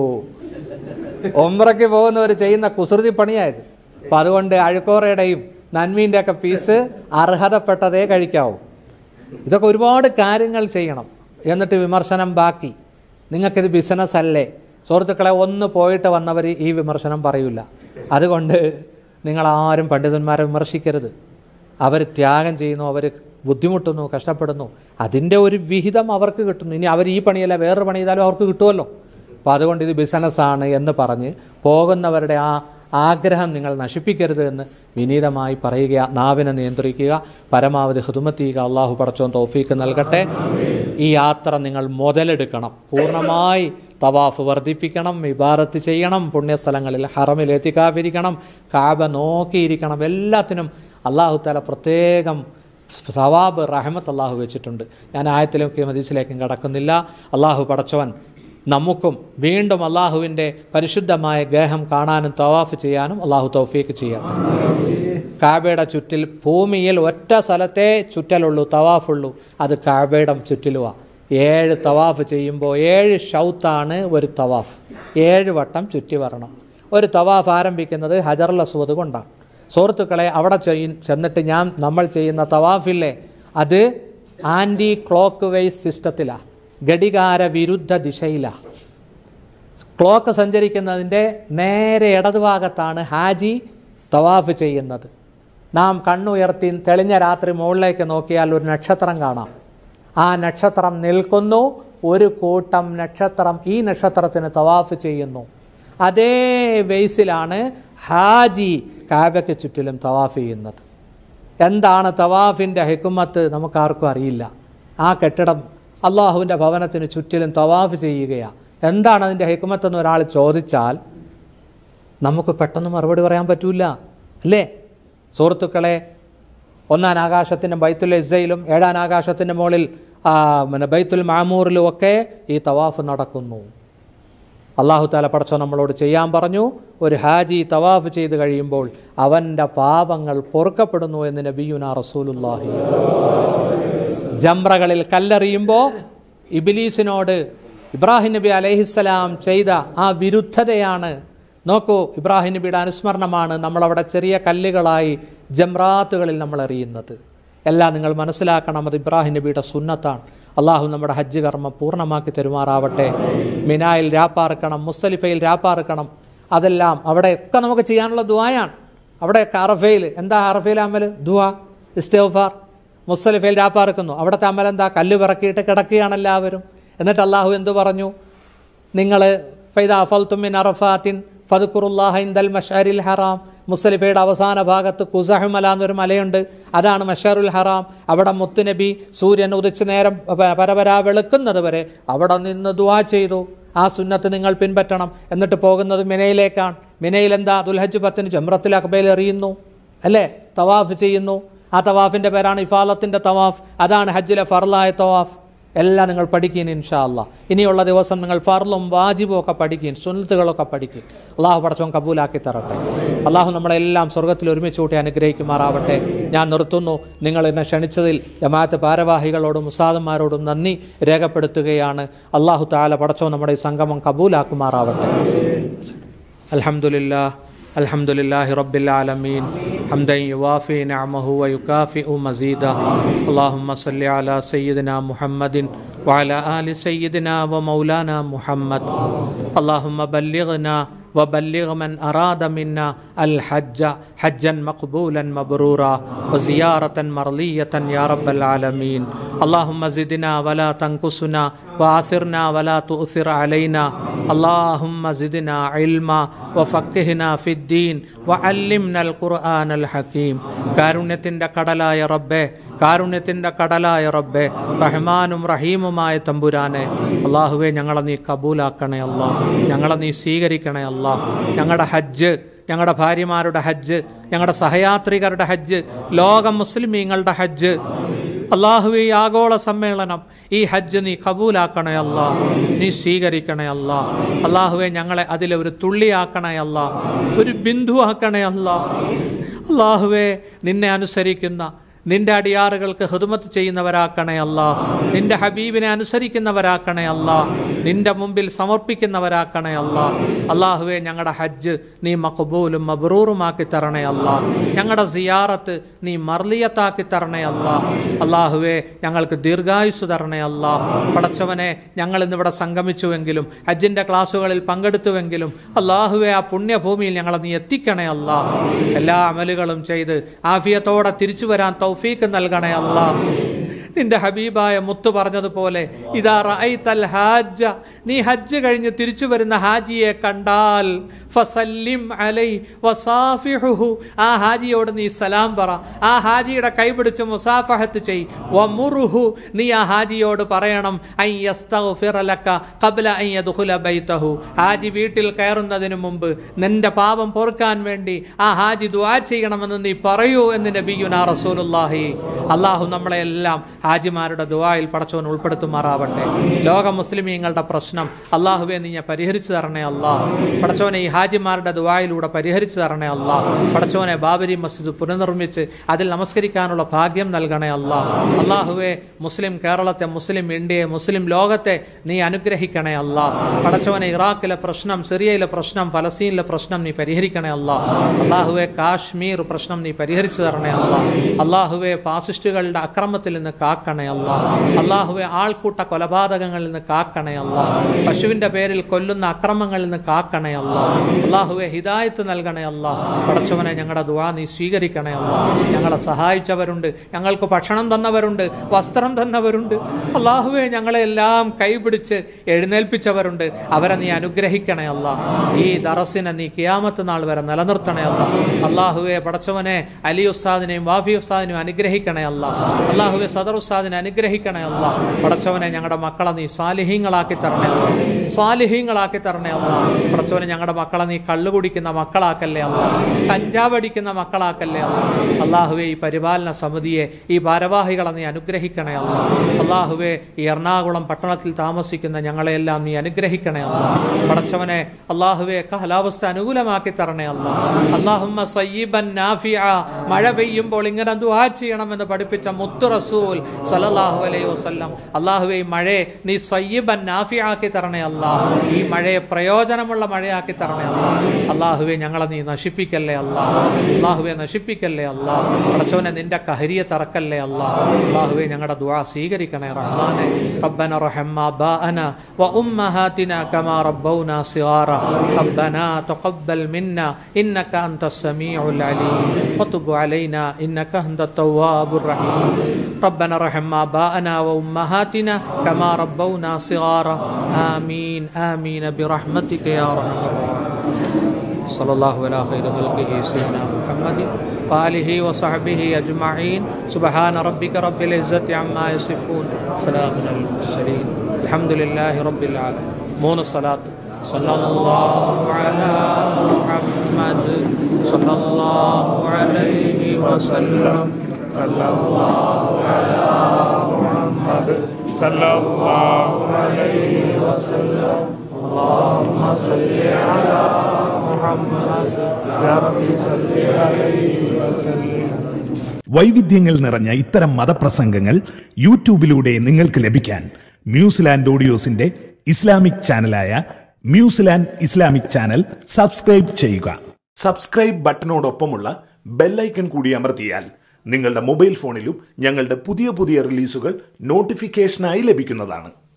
ഒമ്രയ്ക്ക് പോകുന്നവർ ചെയ്യുന്ന കുസൃതി പണിയായത് അപ്പം അതുകൊണ്ട് അഴുക്കോറയുടെയും നന്മീൻ്റെ ഒക്കെ പീസ് അർഹതപ്പെട്ടതേ കഴിക്കാവൂ ഇതൊക്കെ ഒരുപാട് കാര്യങ്ങൾ ചെയ്യണം എന്നിട്ട് വിമർശനം ബാക്കി നിങ്ങൾക്കിത് ബിസിനസ് അല്ലേ സുഹൃത്തുക്കളെ ഒന്ന് പോയിട്ട് വന്നവർ ഈ വിമർശനം പറയൂല അതുകൊണ്ട് നിങ്ങളാരും പണ്ഡിതന്മാരെ വിമർശിക്കരുത് അവർ ത്യാഗം ചെയ്യുന്നു അവർ ബുദ്ധിമുട്ടുന്നു കഷ്ടപ്പെടുന്നു അതിൻ്റെ ഒരു വിഹിതം അവർക്ക് കിട്ടുന്നു ഇനി അവർ ഈ പണിയല്ല വേറൊരു പണി ചെയ്താലും അവർക്ക് കിട്ടുമല്ലോ അപ്പോൾ അതുകൊണ്ട് ഇത് ബിസിനസ്സാണ് എന്ന് പറഞ്ഞ് പോകുന്നവരുടെ ആ ആഗ്രഹം നിങ്ങൾ നശിപ്പിക്കരുത് എന്ന് വിനീതമായി പറയുക നാവിനെ നിയന്ത്രിക്കുക പരമാവധി ഹൃദമത്ത് ചെയ്യുക അള്ളാഹു പടച്ചോൻ തൗഫീക്ക് നൽകട്ടെ ഈ യാത്ര നിങ്ങൾ മുതലെടുക്കണം പൂർണ്ണമായി തവാഫ് വർദ്ധിപ്പിക്കണം ഇബാറത്ത് ചെയ്യണം പുണ്യസ്ഥലങ്ങളിൽ ഹറമിൽ എത്തിക്കാതിരിക്കണം കാബ നോക്കിയിരിക്കണം എല്ലാത്തിനും അള്ളാഹു താല പ്രത്യേകം സവാബ് റഹമത്ത് അള്ളാഹു വെച്ചിട്ടുണ്ട് ഞാൻ ആയത്തിലേക്കും ഹദീസിലേക്കും കടക്കുന്നില്ല അള്ളാഹു പടച്ചവൻ നമുക്കും വീണ്ടും അള്ളാഹുവിൻ്റെ പരിശുദ്ധമായ ഗേഹം കാണാനും തവാഫ് ചെയ്യാനും അള്ളാഹു തൗഫീക്ക് ചെയ്യട്ടെ കാബയുടെ ചുറ്റിൽ ഭൂമിയിൽ ഒറ്റ സ്ഥലത്തെ ചുറ്റലുള്ളൂ തവാഫുള്ളൂ അത് കാബയുടെ ചുറ്റിലുമാണ് ഏഴ് തവാഫ് ചെയ്യുമ്പോൾ ഏഴ് ഷൗത്താണ് ഒരു തവാഫ് ഏഴ് വട്ടം ചുറ്റി വരണം ഒരു തവാഫ് ആരംഭിക്കുന്നത് ഹജറുൽ അസ്വദ് കൊണ്ടാണ് സുഹൃത്തുക്കളെ അവിടെ ചെയ്യ ചെന്നിട്ട് ഞാൻ നമ്മൾ ചെയ്യുന്ന തവാഫില്ലേ അത് ആൻറ്റി ക്ലോക്ക് വൈസ് സിസ്റ്റത്തിലാണ് ഘടികാര വിരുദ്ധ ദിശയിലാണ് ക്ലോക്ക് സഞ്ചരിക്കുന്നതിൻ്റെ നേരെ ഇടതുഭാഗത്താണ് ഹാജി തവാഫ് ചെയ്യുന്നത് നാം കണ്ണുയർത്തി തെളിഞ്ഞ രാത്രി മുകളിലേക്ക് നോക്കിയാൽ ഒരു നക്ഷത്രം കാണാം ആ നക്ഷത്രം നിൽക്കുന്നു ഒരു കൂട്ടം നക്ഷത്രം ഈ നക്ഷത്രത്തിന് തവാഫ് ചെയ്യുന്നു അതേ ബേസിലാണ് ഹാജി കാബയ്ക്ക് ചുറ്റിലും തവാഫ് ചെയ്യുന്നത് എന്താണ് തവാഫിൻ്റെ ഹിക്കുമത്ത് നമുക്കാർക്കും അറിയില്ല ആ കെട്ടിടം അള്ളാഹുവിൻ്റെ ഭവനത്തിന് ചുറ്റിലും തവാഫ് ചെയ്യുകയാണ് എന്താണ് അതിൻ്റെ ഹിക്കുമത്ത് എന്ന് ഒരാൾ ചോദിച്ചാൽ നമുക്ക് പെട്ടെന്ന് മറുപടി പറയാൻ പറ്റൂല അല്ലേ സുഹൃത്തുക്കളെ ഒന്നാം ആകാശത്തിൻ്റെ ബൈത്തുൽ ഇസയിലും ഏഴാം ആകാശത്തിൻ്റെ മുകളിൽ ആ, പിന്നെ ബൈത്തുൽ മാമൂറിലും ഒക്കെ ഈ തവാഫ് നടക്കുന്നു അള്ളാഹു താല പടച്ചോ നമ്മളോട് ചെയ്യാൻ പറഞ്ഞു ഒരു ഹാജി തവാഫ് ചെയ്ത് കഴിയുമ്പോൾ അവൻ്റെ പാപങ്ങൾ പൊറുക്കപ്പെടുന്നു എന്ന് നബിയുന റസൂലുല്ലാഹി ജംറകളിൽ കല്ലെറിയുമ്പോൾ ഇബിലീസിനോട് ഇബ്രാഹിം നബി അലൈഹിസ്സലാം ചെയ്ത ആ വിരുദ്ധതയാണ് നോക്കൂ ഇബ്രാഹിം നബിയുടെ അനുസ്മരണമാണ് നമ്മളവിടെ ചെറിയ കല്ലുകളായി ജംറാത്തുകളിൽ നമ്മൾ എറിയുന്നത് എല്ലാം നിങ്ങൾ മനസ്സിലാക്കണം അത് ഇബ്രാഹിം നബിയുടെ സുന്നത്താണ് അള്ളാഹു നമ്മുടെ ഹജ്ജ് കർമ്മം പൂർണ്ണമാക്കി തരുമാറാവട്ടെ മിനായിൽ രാപ്പാർക്കണം മുസ്തലിഫയിൽ രാപ്പാർക്കണം അതെല്ലാം അവിടെയൊക്കെ നമുക്ക് ചെയ്യാനുള്ള ദുആയാണ് അവിടെയൊക്കെ അറഫയിൽ എന്താ അറഫയിൽ അമൽ ദുആ ഇസ്തേഫാർ മുസ്തലിഫയിൽ രാപ്പാർക്കുന്നു അവിടുത്തെ അമൽ എന്താ കല്ല് പിറക്കിയിട്ട് കിടക്കുകയാണ് എല്ലാവരും എന്നിട്ട് അള്ളാഹു എന്തു പറഞ്ഞു നിങ്ങൾ ഫൈദ അഫൽത്തുമിൻ അറഫാത്തിൻ ഫതുക്കുറുല്ലാഹ ഇന്ദൽ മഷാരിൽ ഹറാം മുസ്തലിഫയുടെ അവസാന ഭാഗത്ത് കുസഹുമല എന്നൊരു മലയുണ്ട് അതാണ് മഷാറുൽ ഹറാം അവിടെ മുത്തുനബി സൂര്യൻ ഉദിച്ച് നേരം പ- പരപരാ വെളുക്കുന്നത് വരെ അവിടെ നിന്ന് ദുവാ ചെയ്തു ആ സുന്നത്ത് നിങ്ങൾ പിൻപറ്റണം എന്നിട്ട് പോകുന്നത് മിനയിലേക്കാണ് മിനയിൽ എന്താ ദുൽഹജ് പത്തിന് ജമ്രത്തിൽ അക്ബയിൽ എറിയുന്നു അല്ലേ തവാഫ് ചെയ്യുന്നു ആ തവാഫിൻ്റെ പേരാണ് ഇഫാലത്തിൻ്റെ തവാഫ് അതാണ് ഹജ്ജിലെ ഫർലായ തവാഫ് എല്ലാം നിങ്ങൾ പഠിക്കും ഇൻഷാ അല്ലാ ഇനിയുള്ള ദിവസം നിങ്ങൾ ഫർലും വാജിബും ഒക്കെ പഠിക്കും സുന്നത്തുകളൊക്കെ പഠിക്കും അള്ളാഹു പടച്ചോൻ കബൂലാക്കി തരട്ടെ അള്ളാഹു നമ്മളെല്ലാം സ്വർഗത്തിൽ ഒരുമിച്ച് കൂട്ടി അനുഗ്രഹിക്കുമാറാവട്ടെ ഞാൻ നിർത്തുന്നു നിങ്ങൾ എന്നെ ക്ഷണിച്ചതിൽ ജമാഅത്ത് ഭാരവാഹികളോടും മുസാദന്മാരോടും നന്ദി രേഖപ്പെടുത്തുകയാണ് അള്ളാഹു താല പടച്ചോ നമ്മുടെ ഈ സംഗമം കബൂലാക്കുമാറാവട്ടെ അൽഹംദുലില്ലാ അൽഹംദുലില്ലാഹി റബ്ബിൽ ആലമീൻ حمدا يوافي نعمه ويكافئ مزيدا اللهم صل على سيدنا محمد وعلى آل سيدنا ومولانا محمد اللهم بلغنا وبلغ من أراد منا الحج حجا مقبولا مبرورا وزيارة مرضية يا رب العالمين اللهم زدنا ولا تنقصنا وآثرنا ولا تؤثر علينا اللهم زدنا علما وفقهنا في الدين وعلمنا القرآن الحكيم കാരുണ്യത്തിൻ്റെ കടലായ റബ്ബേ കാരുണ്യത്തിൻ്റെ കടലായ റബ്ബേ റഹ്മാനും റഹീമുമായ തമ്പുരാനെ അള്ളാഹുവെ ഞങ്ങളെ നീ കബൂലാക്കണേ അല്ലാ ഞങ്ങളെ നീ സ്വീകരിക്കണേ അല്ലാ ഞങ്ങളുടെ ഹജ്ജ് ഞങ്ങളുടെ ഭാര്യമാരുടെ ഹജ്ജ് ഞങ്ങളുടെ സഹയാത്രികരുടെ ഹജ്ജ് ലോക മുസ്ലിമീങ്ങളുടെ ഹജ്ജ് അള്ളാഹുവെ ഈ ആഗോള സമ്മേളനം ഈ ഹജ്ജ് നീ കബൂലാക്കണേ അല്ല നീ സ്വീകരിക്കണേ അല്ല അള്ളാഹുവെ ഞങ്ങളെ അതിലെ ഒരു തുള്ളിയാക്കണേ അല്ല ഒരു ബിന്ദു ആക്കണേ അല്ല അള്ളാഹുവെ നിന്നെ അനുസരിക്കുന്ന നിന്റെ അടിയാറുകൾക്ക് ഹൃദമത്ത് ചെയ്യുന്നവരാക്കണേ അല്ല നിന്റെ ഹബീബിനെ അനുസരിക്കുന്നവരാക്കണേ അല്ല നിന്റെ മുമ്പിൽ സമർപ്പിക്കുന്നവരാക്കണേ അല്ല അള്ളാഹുവെ ഞങ്ങളുടെ ഹജ്ജ് നീ മഖബൂലും മബ്രൂറുമാക്കി തരണേ അല്ല ഞങ്ങളുടെ സിയാറത്ത് നീ മർലിയത്താക്കി തരണേ അല്ല അള്ളാഹുവെ ഞങ്ങൾക്ക് ദീർഘായുസ് തരണേ അല്ല പടച്ചവനെ ഞങ്ങൾ ഇന്നിവിടെ സംഗമിച്ചുവെങ്കിലും ഹജ്ജിന്റെ ക്ലാസ്സുകളിൽ പങ്കെടുത്തുവെങ്കിലും അള്ളാഹുവെ ആ പുണ്യഭൂമിയിൽ ഞങ്ങളെ നീ എത്തിക്കണേ അല്ല എല്ലാ അമലുകളും ചെയ്ത് ആഫിയത്തോടെ തിരിച്ചു വരാൻ തൗഫീക്ക് നൽകണേ അല്ല നിന്റെ ഹബീബായ മുത്ത് പറഞ്ഞതുപോലെ ഇതാ റഅയ്തൽ ഹാജ നീ ഹജ്ജ് കഴിഞ്ഞ് തിരിച്ചു വരുന്ന ഹാജിയെ കണ്ടാൽ ഫസല്ലിം അലൈ വസാഫിഹുഹു ആ ഹാജിയോട് നീ സലാം പറ ആ ഹാജിയുടെ കൈപിടിച്ച് മുസാഫഹത്ത് ചെയ് വമുറുഹു നീ ആ ഹാജിയോട് പറയണം ഐ യസ്തഗ്ഫിറ ലക ഖബ്ല അൻ യദ്ഖുല ബൈതഹു ഹാജി വീട്ടിൽ കയറുന്നതിന് മുമ്പ് നിന്റെ പാപം പൊറുക്കാൻ വേണ്ടി ആ ഹാജി ദുആ ചെയ്യണമെന്ന് നീ പറയൂ എന്ന് നബിയുനാ റസൂലുള്ളാഹി അള്ളാഹു നമ്മളെ എല്ലാം ഹാജിമാരുടെ ദുആയിൽ പടച്ചവൻ ഉൾപ്പെടുത്തുമാറാവട്ടെ ലോക മുസ്ലിമീങ്ങളുടെ പ്രശ്നം അള്ളാഹുവെ നീ ഞാൻ പരിഹരിച്ചു തരണേ അല്ലാ പടച്ചവനെ ഈ ഹാജിമാരുടെ ദുആയിലൂടെ പരിഹരിച്ചു തരണേ അല്ലാ പടച്ചവനെ ബാബരി മസ്ജിദ് പുനർനിർമ്മിച്ച് അതിൽ നമസ്കരിക്കാനുള്ള ഭാഗ്യം നൽകണേ അല്ലാ അള്ളാഹുവെ മുസ്ലിം കേരളത്തെ മുസ്ലിം ഇന്ത്യയെ മുസ്ലിം ലോകത്തെ നീ അനുഗ്രഹിക്കണേ അല്ലാ പടച്ചവനെ ഇറാഖിലെ പ്രശ്നം സിറിയയിലെ പ്രശ്നം ഫലസ്തീനിലെ പ്രശ്നം നീ പരിഹരിക്കണേ അല്ലാ അള്ളാഹുവെ കാശ്മീർ പ്രശ്നം നീ പരിഹരിച്ചു തരണേ അല്ലാ അള്ളാഹുവെ ഫാസിസ്റ്റുകളുടെ അക്രമത്തിൽ നിന്ന് കാക്കണേ അല്ലാ അള്ളാഹുവെ ആൾക്കൂട്ട കൊലപാതകങ്ങളിൽ നിന്ന് കാക്കണേ അല്ലാ പശുവിന്റെ പേരിൽ കൊല്ലുന്ന അക്രമങ്ങളിൽ നിന്ന് കാക്കണേ അല്ലാ അള്ളാഹുവെ ഹിദായത്ത് നൽകണേ അല്ലാ പടച്ചവനെ ഞങ്ങളുടെ ദുആ നീ സ്വീകരിക്കണേ അല്ലാ ഞങ്ങളെ സഹായിച്ചവരുണ്ട് ഞങ്ങൾക്ക് ഭക്ഷണം തന്നവരുണ്ട് വസ്ത്രം തന്നവരുണ്ട് അള്ളാഹുവെ ഞങ്ങളെ എല്ലാം കൈപിടിച്ച് എഴുന്നേൽപ്പിച്ചവരുണ്ട് അവരെ നീ അനുഗ്രഹിക്കണേ അല്ല ഈ ദറസിനെ നീ കിയാമത്ത് നാൾ വരെ നിലനിർത്തണേ അല്ല അള്ളാഹുവെ പടച്ചവനെ അലി ഉസ്താദിനെയും വാഫി ഉസ്താദിനെയും അനുഗ്രഹിക്കണേ അല്ല അള്ളാഹുവെ സദർ ഉസ്താദിനെ അനുഗ്രഹിക്കണേ അല്ല പടച്ചവനെ ഞങ്ങളുടെ മക്കളെ നീ സ്വാലിഹീങ്ങളാക്കി തരണേ അല്ല സ്വാലിഹീങ്ങളാക്കി തരണേ അല്ല പടച്ചവനെ ഞങ്ങളുടെ മക്കളെ ഞങ്ങളെ നീ കള്ളു കുടിക്കുന്ന മക്കളാക്കല്ലേ അല്ല കഞ്ചാവ് അടിക്കുന്ന മക്കളാക്കല്ലേ അല്ല അള്ളാഹുവെ ഈ പരിപാലന സമിതിയെ ഈ ഭാരവാഹികളെ നീ അനുഗ്രഹിക്കണേ അല്ല അള്ളാഹുവെ ഈ എറണാകുളം പട്ടണത്തിൽ താമസിക്കുന്ന ഞങ്ങളെയെല്ലാം നീ അനുഗ്രഹിക്കണേ അല്ല പടച്ചവനെ അള്ളാഹുവെ കാലാവസ്ഥ അനുകൂലമാക്കി തരണേ അല്ല അള്ളാഹുമ്മ സയ്യിബൻ നാഫിയ മഴ പെയ്യുമ്പോൾ ഇങ്ങനെ ദുആ ചെയ്യണമെന്ന് പഠിപ്പിച്ച മുത്തു റസൂൽ സല്ലല്ലാഹു അലൈഹി വസല്ലം അള്ളാഹുവെ ഈ മഴയെ നീ സയ്യിബൻ നാഫിയാക്കി തരണേ അല്ല ഈ മഴയെ പ്രയോജനമുള്ള മഴയാക്കി തരണേ അല്ല അള്ളാഹുവെ ഞങ്ങളെ നീ നശിപ്പിക്കല്ലേ അല്ല അള്ളാഹുവെ നശിപ്പിക്കല്ലേ അല്ല പടച്ചവനെ നിന്റെ കഹരിയെ തറക്കല്ലേ അല്ല അള്ളാഹുവെ ഞങ്ങളുടെ ദുആ സ്വീകരിക്കണേ റഹ്മാനെ ربنا رحم آباءنا وأمهاتنا كما ربونا صغارا ربنا تقبل منا إنك أنت السميع العليم وتب علينا إنك أنت التواب الرحيم ربنا رحم آباءنا وأمهاتنا كما ربونا صغارا آمين آمين برحمتك يا أرحم الراحمين صلى الله على خير خلقه سيدنا محمد وآله وصحبه أجمعين سبحان ربك رب العزة عما يصفون سلام على المرسلين الحمد لله رب العالمين مون الصلاة صلى الله على محمد صلى الله عليه وسلم صلى الله على محمد صلى الله عليه وسلم اللهم صل على محمد يا رب صل عليه وسلم വൈവിധ്യങ്ങൾ നിറഞ്ഞ ഇത്തരം മതപ്രസംഗങ്ങൾ യൂട്യൂബിലൂടെ നിങ്ങൾക്ക് ലഭിക്കാൻ ന്യൂസിലാൻഡ് ഓഡിയോസിന്റെ ഇസ്ലാമിക് ചാനലായ ന്യൂസിലാൻഡ് ഇസ്ലാമിക് ചാനൽ സബ്സ്ക്രൈബ് ചെയ്യുക സബ്സ്ക്രൈബ് ബട്ടണോടൊപ്പമുള്ള ബെല്ലൈക്കൺ കൂടി അമർത്തിയാൽ നിങ്ങളുടെ മൊബൈൽ ഫോണിലും ഞങ്ങളുടെ പുതിയ പുതിയ റിലീസുകൾ നോട്ടിഫിക്കേഷനായി ലഭിക്കുന്നതാണ്